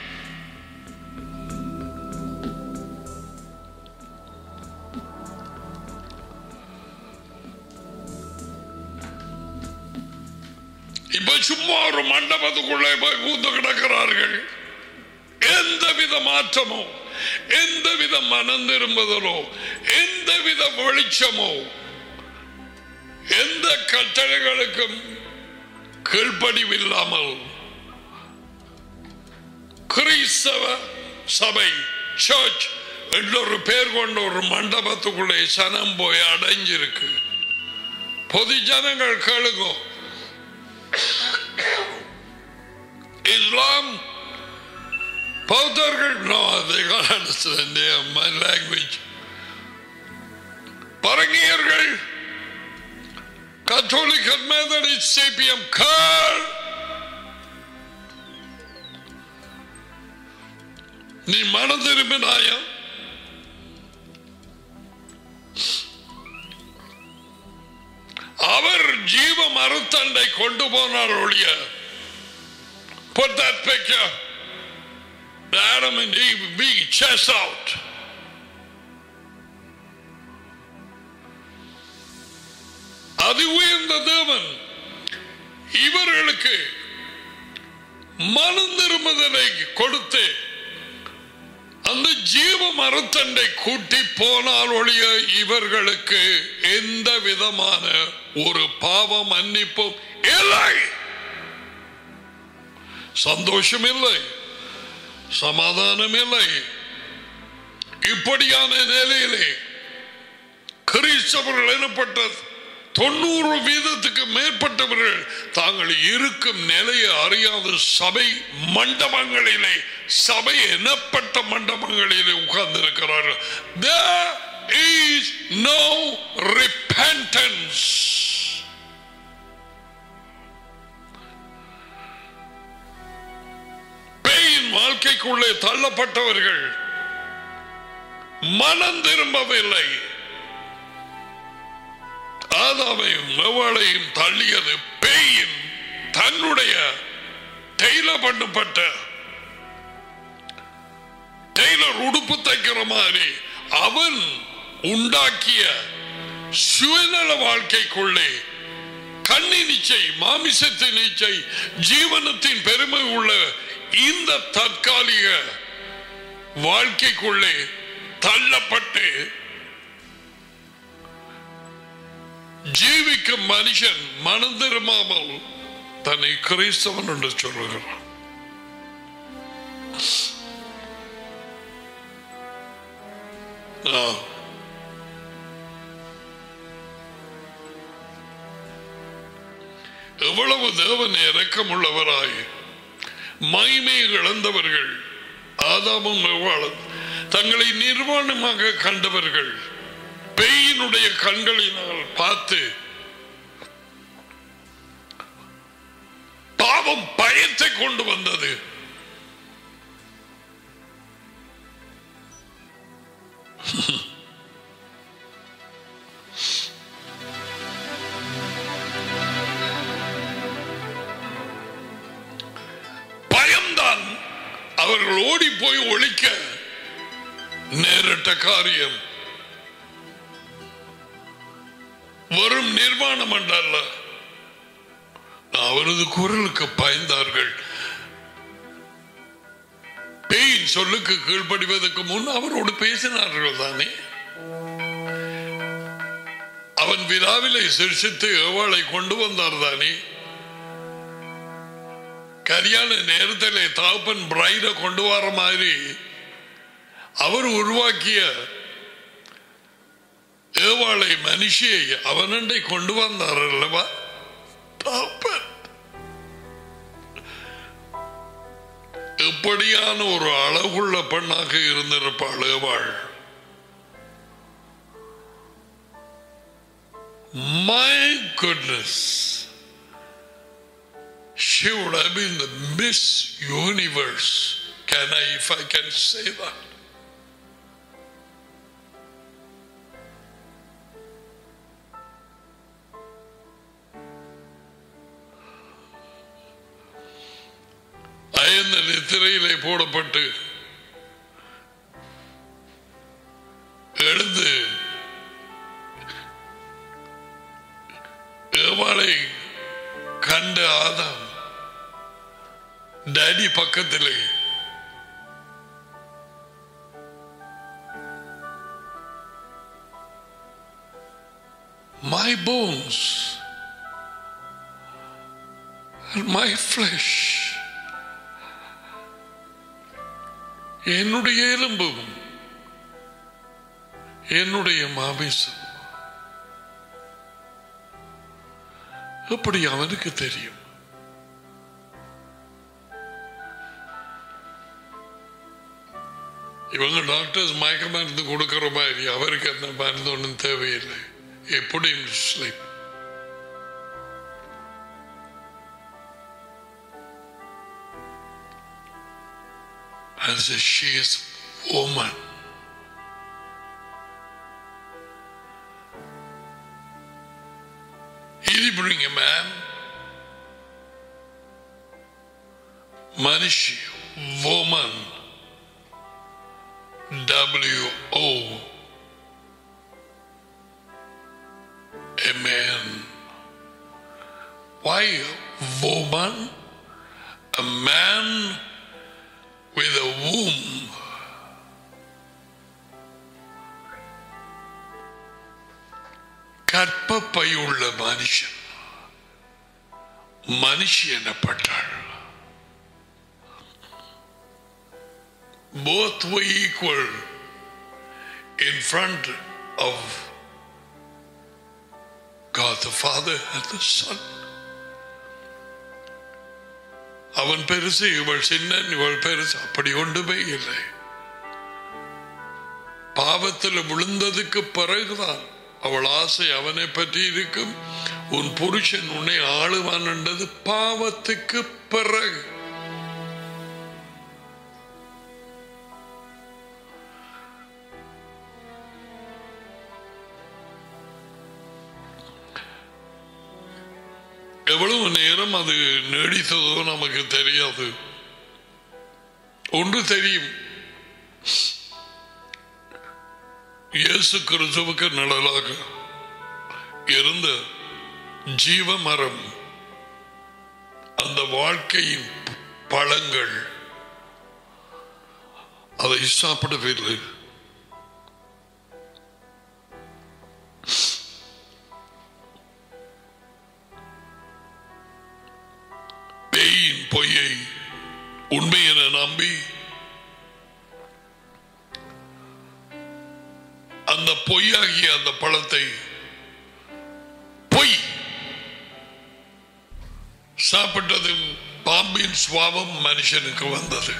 இப்ப சும்மா ஒரு மண்டபத்துக்குள்ளே போய் பூந்து கிடக்கிறார்கள் எந்தவித மாற்றமோ எந்தவித மனம் திரும்புதலோ எந்தவித வெளிச்சமோ எந்த கட்டளைகளுக்கும் கீழ்ப்படிவில்லாமல் கிறிஸ்தவ சபை சர்ச் என்ற ஒரு பேர் கொண்ட ஒரு மண்டபத்துக்குள்ளே சனம் போய் அடைஞ்சிருக்கு பொது ஜனங்கள் கேளுங்க இஸ்லாம் பௌத்தர்கள் no they can't understand their, my language பரங்கியர்கள் கத்தோலிக்கர் மெத்தடிஸ்ட் சிபிஎம் கார் நீ மனம் திரும்பினாயா அவர் ஜீவ மறுத்தண்டை கொண்டு போனார் ஒழிய Put that picture. The Adam and Eve being chest out. அது உயர்ந்த தேவன் இவர்களுக்கு மனம் திரும்புதலை கொடுத்து அந்த ஜீவ மரத்தண்டை கூட்டி போனால் ஒழிய இவர்களுக்கு எந்த விதமான ஒரு பாவ மன்னிப்பும் இல்லை சந்தோஷம் இல்லை சமாதானம் இல்லை இப்படியான நிலையிலே கிறிஸ்தவர்கள் எனப்பட்ட தொண்ணூறு வீதத்துக்கு மேற்பட்டவர்கள் தாங்கள் இருக்கும் நிலையை அறியாத சபை மண்டபங்களிலே சபை எனப்பட்ட மண்டபங்களிலே உட்கார்ந்திருக்கிறார்கள் There is no repentance. பேயின் வாழ்க்கைக்குள்ளே தள்ளப்பட்டவர்கள் மனம் திரும்பவில்லை ஆதாமையும் எவளையும் தள்ளியது பேயின் தன்னுடைய டெய்ல பண்ணப்பட்ட டெய்லர் உடுப்பு தைக்கிற மாதிரி அவன் உண்டாக்கிய சுயநல வாழ்க்கைக்குள்ளே கண்ணி நிச்சை மாமிசத்தின் நிச்சை ஜீவனத்தின் பெருமை உள்ள இந்த தற்காலிக வாழ்க்கைக்குள்ளே தள்ளப்பட்டு ஜீவிக்கும் மனுஷன் மனம் திரும்பாமல் தன்னை கிறிஸ்தவன் என்று சொல்லுகிறான் ஆ. எவ்வளவு தேவன் இரக்கமுள்ளவராய் மைமை இழந்தவர்கள் ஆதாமும் எவ்வாளும் தங்களை நிர்வாணமாக கண்டவர்கள் பேயினுடைய கண்களினால் பார்த்து பாவம் பயத்தை கொண்டு வந்தது பயம்தான் அவர்கள் ஓடி போய் ஒழிக்க நேரிட்ட காரியம் வெறும் நிர்வாணம் என்றல்ல அவரது குரலுக்கு பயந்தார்கள் பேயின் சொல்லுக்கு கீழ்ப்படிவதற்கு முன் அவரோடு பேசினார்கள் தானே அவன் விழாவிலை சிரிசித்து ஏவாளை கொண்டு வந்தார் தானே கல்யாண நேரத்தில் தாப்பன் பிரைட கொண்டு வர மாதிரி அவர் உருவாக்கிய ஏவாளை மனுஷியை அவனண்டை கொண்டு வந்தார் அல்லவா தாப்பன் எப்படியான ஒரு அழகுள்ள பெண்ணாக இருந்திருப்பாள் ஏவாள் My goodness. She would have been the Miss Universe. Can I, if I can say that? போடப்பட்டு எழுந்து ஏவாளை கண்ட ஆதாம் டேடி பக்கத்திலே my bones and my flesh என்னுடைய எலும்பும் என்னுடைய மாமிசம் எப்படி அவனுக்கு தெரியும் இவங்க டாக்டர்ஸ் மயக்க மருந்து கொடுக்கிற மாதிரி அவருக்கு அந்த மருந்து ஒன்றும் தேவையில்லை He put him to sleep. And says, She is woman. He did bring a man. Manishi, woman. W O a man. Why woman? A man with a womb. கற்பப்பை உள்ள மனுஷன் மனுஷி எனப்பட்டாள் both were equal in front of God the Father and the Son. அவன் பெருசு இவள் சின்னன் இவள் பெருசு அப்படி ஒன்றுமே இல்லை பாவத்தில் விழுந்ததுக்கு பிறகுதான் அவள் ஆசை அவனை பற்றி இருக்கும் உன் புருஷன் உன்னை ஆளுவான் என்றது பாவத்துக்கு பிறகு எவ்வளவு நேரம் அது நீடித்ததோ நமக்கு தெரியாது ஒன்று தெரியும் இயேசு கிறிஸ்துவுக்கு நிழலாக இருந்த ஜீவ மரம் அந்த வாழ்க்கையின் பழங்கள் அதை சாப்பிடவில்லை பேயின் பொய்யை உண்மை என நம்பி அந்த பொய்யாகிய அந்த பழத்தை பொய் சாப்பிட்டது பாம்பின் சுவாபம் மனுஷனுக்கு வந்தது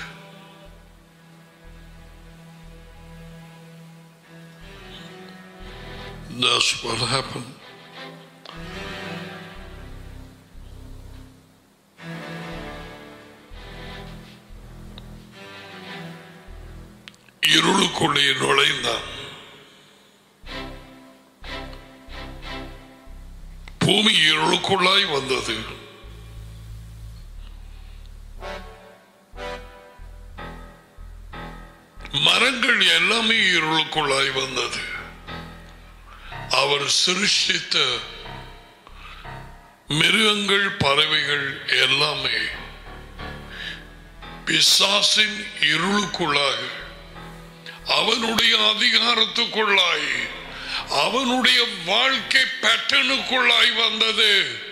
That's what happened. இருளுக்குள்ளே நுழைந்தான் பூமி இருளுக்குள்ளாய் வந்தது மரங்கள் எல்லாமே இருளுக்குள்ளாய் வந்தது அவர் சிருஷ்டித்த மிருகங்கள் பறவைகள் எல்லாமே பிசாசின் இருளுக்குள்ளாக அவனுடைய அதிகாரத்துக்குள்ளாய் அவனுடைய வாழ்க்கை பேட்டனுக்குள்ளாய் வந்தது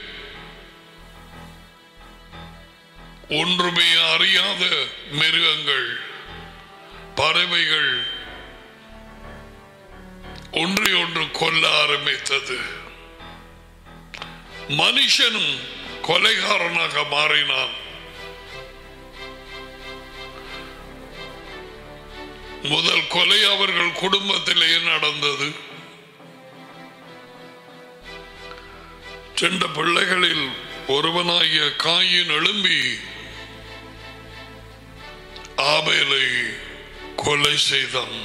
ஒன்றுமே அறியாத மிருகங்கள் பறவைகள் ஒன்றை ஒன்று கொல்ல ஆரம்பித்தது மனுஷனும் கொலைகாரனாக மாறினான் முதல் கொலை அவர்கள் குடும்பத்திலே நடந்தது சென்ற பிள்ளைகளில் ஒருவனாகிய காயின் எழும்பி ஆபேலை கொலை செய்தான்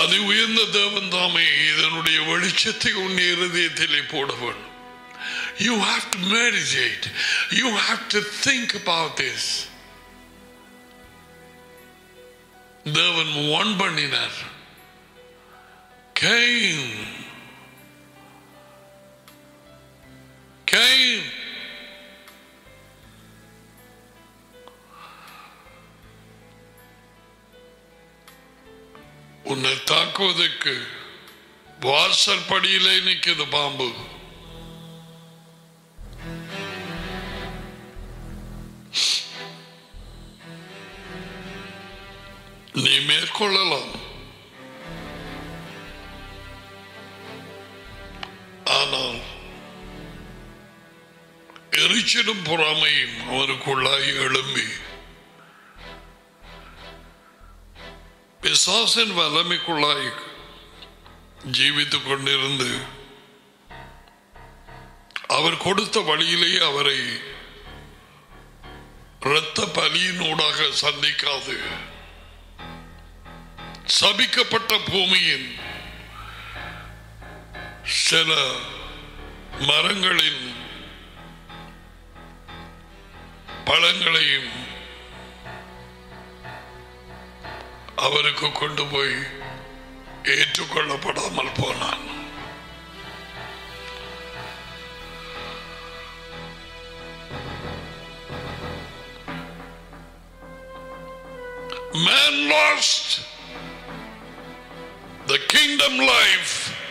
அது உயர்ந்த தேவன் தாமே இதனுடைய வெளிச்சத்தை உன் இருதயத்திலே போட வேண்டும் You have to meditate. You have to think about this. தேவன் ஒன் பண்ணினார் Cain. Cain. உன்னை தாக்குவதற்கு வாசல் படியிலே நிற்குது பாம்பு நீ மேற்கொள்ளலாம் ஆனால் எரிச்சலும் பொறாமையும் அவனுக்குள்ளாய் எழும்பி பிசாசின் வல்லமைக்குள்ளாய் ஜீவித்துக் கொண்டிருந்து அவர் கொடுத்த வழியிலேயே அவரை இரத்த பலியினூடாக சந்திக்காது சபிக்கப்பட்ட பூமியின் சில மரங்களின் பழங்களையும் அவருக்கு கொண்டு போய் ஏற்றுக்கொள்ளப்படாமல் போனான் Man lost the kingdom life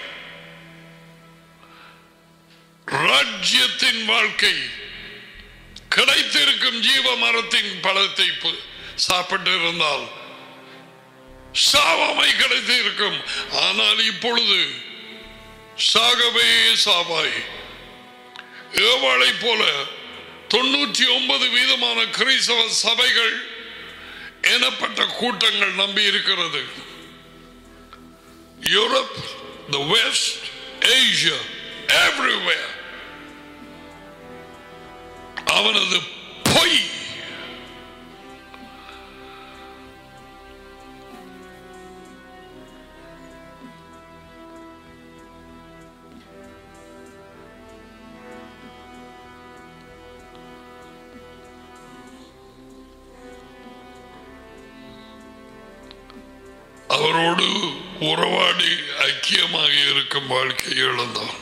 ராஜ்யத்தின் வாழ்க்கை கிடைத்திருக்கும் ஜீவ மரத்தின் பழத்தை பு- சாப்பிட்டு இருந்தால் சாவாமை கிடைத்து இருக்கும் ஆனால் இப்பொழுது சாகவே சாவாய் ஏவாளை போல தொண்ணூற்றி ஒன்பது வீதமான கிறிஸ்தவ சபைகள் எனப்பட்ட கூட்டங்கள் நம்பி இருக்கிறது Europe the West Asia everywhere அவனது பொய் அவரோடு உறவாடி ஐக்கியமாக இருக்கும் வாழ்க்கையை இழந்தான்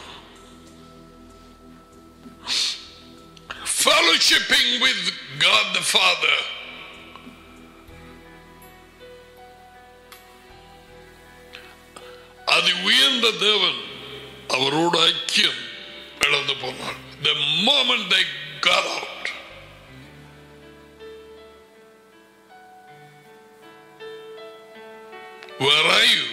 fellowshipping with God the Father. அது உயர்ந்த தேவன் அவரோடு ஐக்கியம் இழந்து போனார் the moment they got out where are you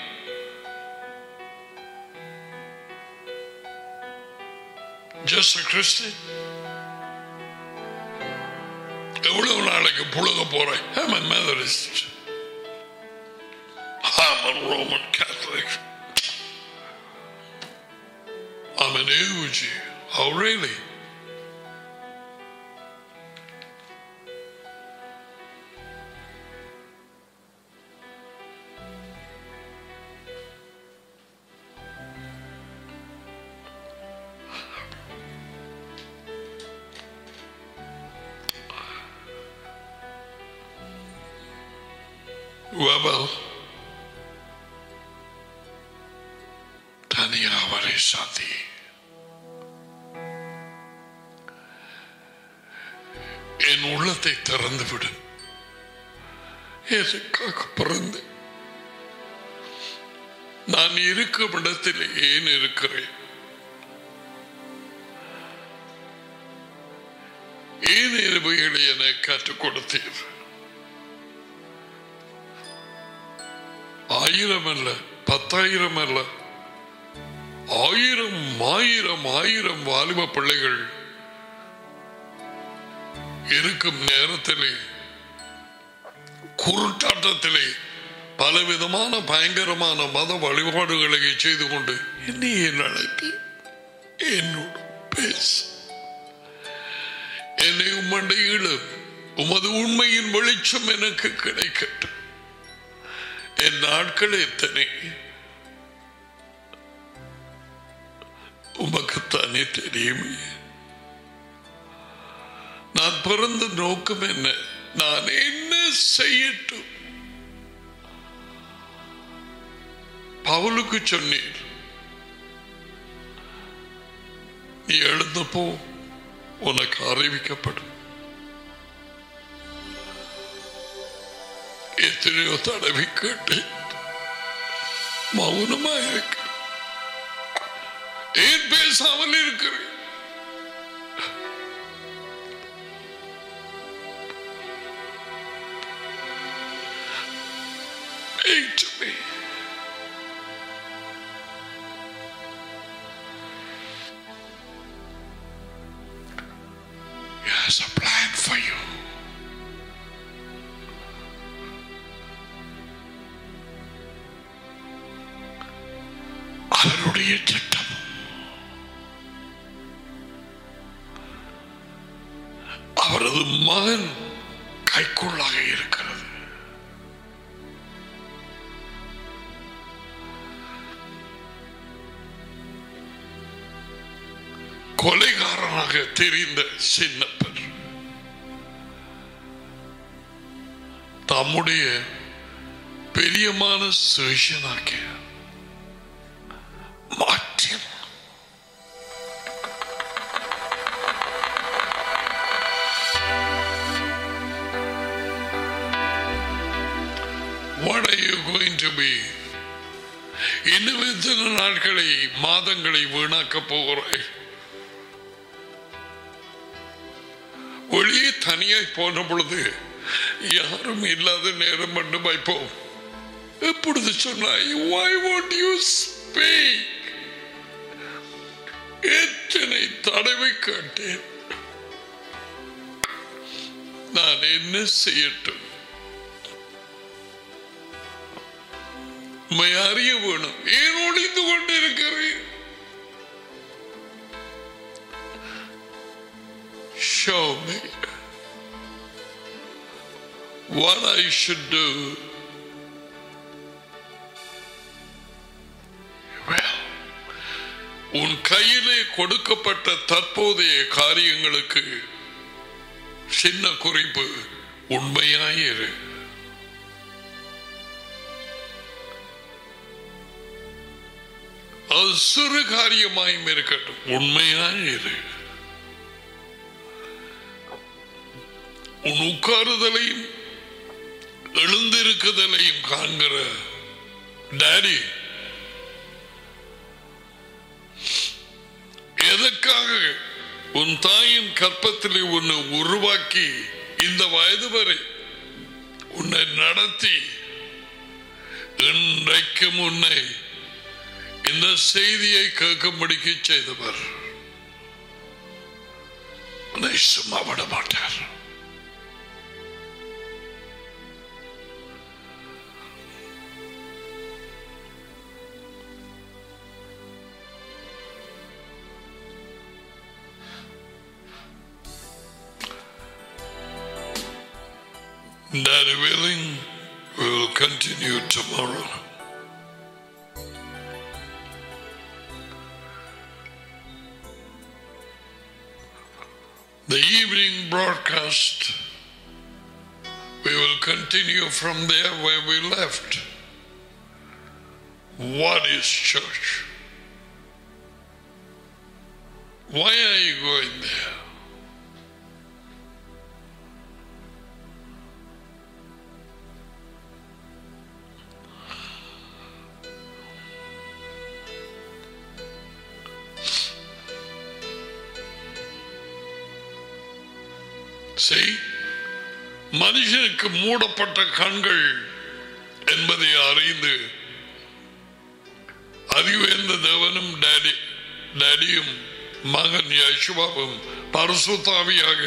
just a Christian எவ்வளவு நாளைக்கு புழுக போறேன் I'm a Methodist. I'm a Roman Catholic. I'm an AUG. Oh, really? Well, தனியா அவரை சந்தி என் உள்ளத்தை திறந்து விடு எதுக்காக பிறந்து நான் இருக்கும் இடத்தில் ஏன் இருக்கிறேன் ஏன் இவைகளை என கற்றுக் கொடுத்தீர் ஆயிரம் அல்ல பத்தாயிரம் அல்ல ஆயிரம் ஆயிரம் ஆயிரம் வாலிப பிள்ளைகள் இருக்கும் நேரத்திலே குருட்டாட்டத்திலே பலவிதமான பயங்கரமான மத வழிபாடுகளை செய்து கொண்டு என்னை ஏன் அழைத்து என்னோடு பேச என்னை உம்மண்டையிடு உமது உண்மையின் வெளிச்சம் எனக்கு கிடைக்கட்டும் என் நாட்கள் எத்தனை தெரியுமே நான் பிறந்த நோக்கம் என்ன நான் என்ன செய்யட்டும் பவுலுக்கு சொன்னீர் நீ எழுந்து போ உனக்கு அறிவிக்கப்படும் எத்தனையோ தடவை கேட்டேன் மௌனமா இருக்கு ஏன் பேசாமல் இருக்கிறேன் Speak to me. He has a plan for you. அவருடைய திட்டம் அவரது மகன் கைக்குள்ளாக இருக்கிறது கொலைகாரனாக தெரிந்த சின்னப்பர் தம்முடைய பெரியமான சேஷனாக மாற்றினார் What are you going to be? இன்னும் எத்தனை நாட்களை மாதங்களை வீணாக்க போகிறாய் ஒளியே தனியாய் போன பொழுது யாரும் இல்லாத நேரம் மட்டும் வைப்போம் எப்பொழுது சொன்னாய் why won't you speak எத்தனை தடவை கேட்டேன் நான் என்ன செய்யட்டும் உம்மை அறிய வேணும் ஏன் ஒளிந்து கொண்டிருக்கிறேன் show me what I should do. Well, உன் கையிலே கொடுக்கப்பட்ட தற்போதைய காரியங்களுக்கு சின்ன குறிப்பு உண்மையாயிரு அது சிறு காரியமாயும் இருக்கட்டும் உண்மையாயிரு உன் உட்காருதலையும் எழுந்திருக்குதலையும் காண்கிற டாடி எதற்காக உன் தாயின் கற்பத்திலே உன்னை உருவாக்கி இந்த வயது வரை உன்னை நடத்தி இன்றைக்கும் உன்னை இந்த செய்தியை கேட்கும்படிக்கு செய்தவர் உன்னை சும்மா விட மாட்டார் Daddy willing, we will continue tomorrow. The evening broadcast, we will continue from there where we left. What is church? Why are you going there? செய் மனுஷனுக்கு மூடப்பட்ட கண்கள் என்பதை அறிந்து அறிவேந்த தேவனும் டாடி டாடியும் மகன் யசுவாவும் பரசுத்தாவியாக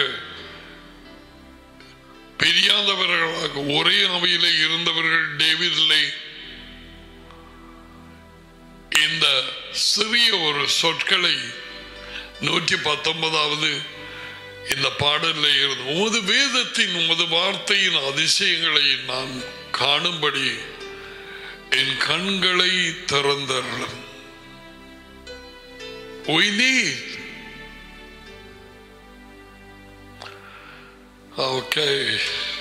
பிரியாதவர்களாக ஒரே அவையிலே இருந்தவர்கள் டேவிதிலே இந்த சிறிய ஒரு சொற்களை நூற்றி பத்தொன்பதாவது இந்த பாடலில் இருந்து உமது வேதத்தின் உமது வார்த்தையின் அதிசயங்களை நான் காணும்படி என் கண்களை திறந்தருளும் We need Okay.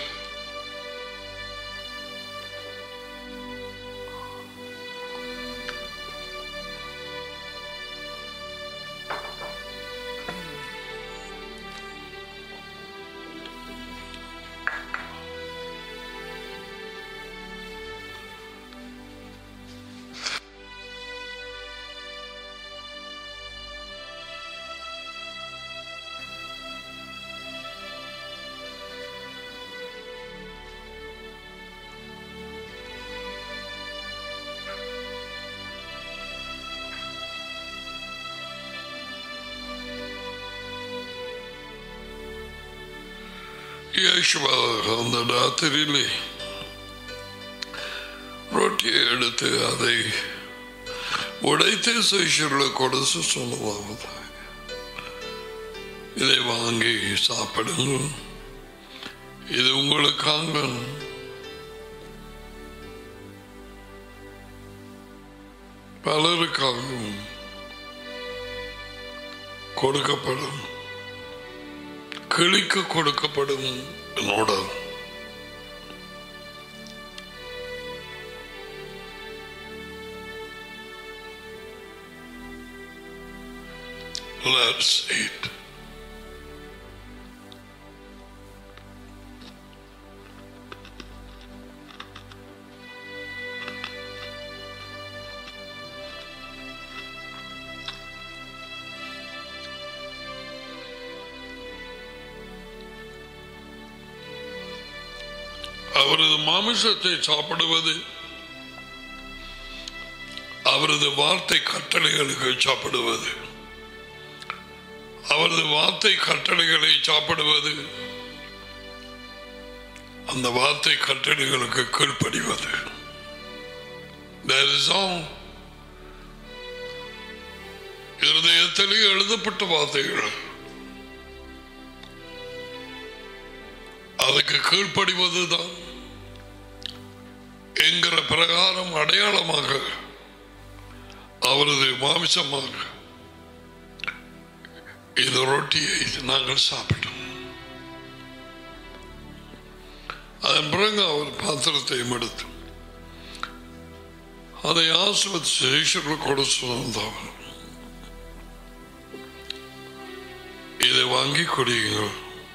യേശുവ அந்த ராத்திரியிலே ரொட்டியை எடுத்து அதை உடைத்து சிஷர்களுக்கு கொடுத்து சொன்னதாவது இதை வாங்கி சாப்பிடுங்க இது உங்களுக்காக பலருக்காகவும் கொடுக்கப்படும் கிளிக்கு கொடுக்கப்படும் என்னோட Let's eat. அவரது மாமிசத்தை சாப்பிடுவது அவரது வார்த்தை கட்டளைகளுக்கு சாப்பிடுவது அவரது வார்த்தை கட்டளைகளை சாப்பிடுவது அந்த வார்த்தை கட்டளைகளுக்கு கீழ்ப்படிவது That is all. இருதயத்திலே எழுதப்பட்ட வார்த்தைகள் அதுக்கு கீழ்ப்படிவதுதான் என்கிற பிரகாரம் அடையாளமாக அவரது மாமிசமாக இந்த ரொட்டியை நாங்கள் சாப்பிட்டோம் அதன் பிறகு அவர் பாத்திரத்தையும் எடுத்து அதை ஆசிர்வதி சிஷர்கள் கொடுத்து வந்தவர் இதை வாங்கி குடியுங்கள்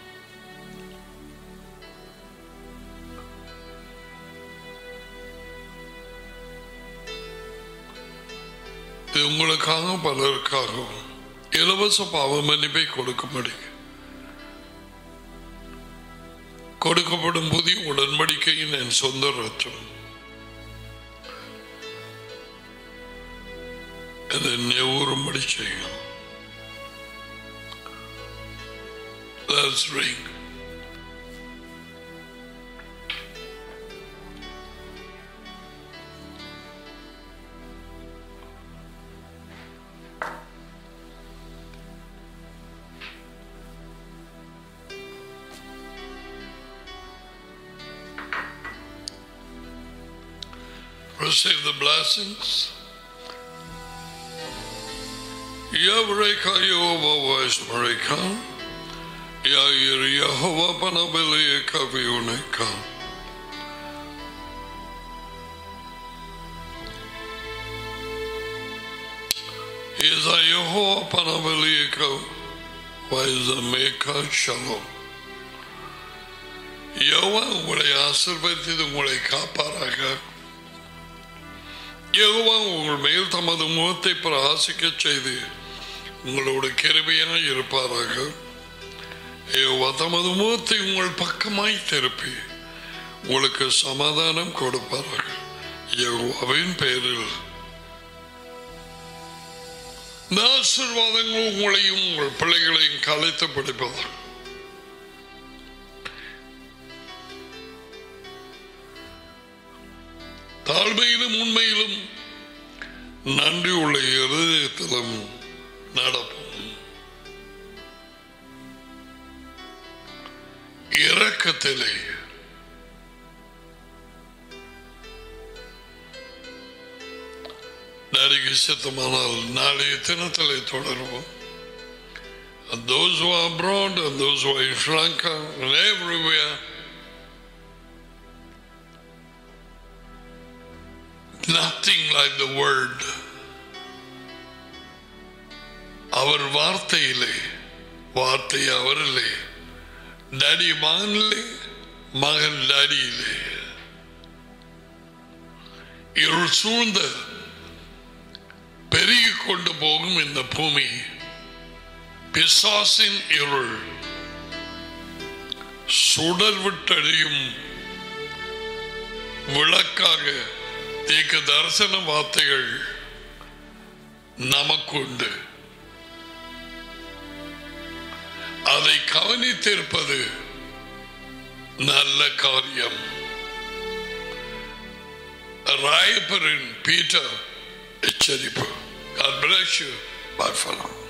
இது உங்களுக்காக பலருக்காகவும் இலவச பாவ மன்னிப்பை கொடுக்கும்படி கொடுக்கப்படும் புதிய உடன்படிக்கையின் என் சொந்த ரத்தம் அதை நெவுறும்படி செய்யும் Let's drink. receive the blessings. Yavreka Yehova Vashmareka. Yair Yehova Panabili Kaviuneka. Iza Yehova Panabili Vaizameka Shalom. யோவா உங்களை ஆசிர்வதித்து உங்களை காப்பாராக யெகோவா உங்கள் மேல் தமது முகத்தை பிரகாசிக்க செய்து உங்களோட கிருபையாய் இருப்பாராக யெகோவா தமது முகத்தை உங்கள் பக்கமாய் திருப்பி உங்களுக்கு சமாதானம் கொடுப்பாராக யெகோவாவின் பெயரில் இந்த ஆசீர்வாதங்கள் உங்களையும் உங்கள் பிள்ளைகளையும் கலைத்து பிடிப்பதாக தாழ்மையிலும் உண்மையிலும் நன்றி உள்ள இருதயத்திலும் நடப்போம் இரக்கத்திலே நடிகை சித்தமானால் நாளைய தினத்திலே தொடருவோம் and those who are abroad and those who are in Sri Lanka and everywhere. Nothing like the word. அவர் வார்த்தையிலே வார்த்தை அவரிலே டடி மகனிலே மகன் டடியிலே இருள் சூழ்ந்த பெருகிக் கொண்டு போகும் இந்த பூமி பிசாசின் இருள் சுடர் விட்டழியும் விளக்காக தீக்க தரிசன வார்த்தைகள் நமக்குண்டு அதை கவனித்திருப்பது நல்ல காரியம் ராயப்பரின் பீட்டர் எச்சரிப்பு God bless you. Bye for now.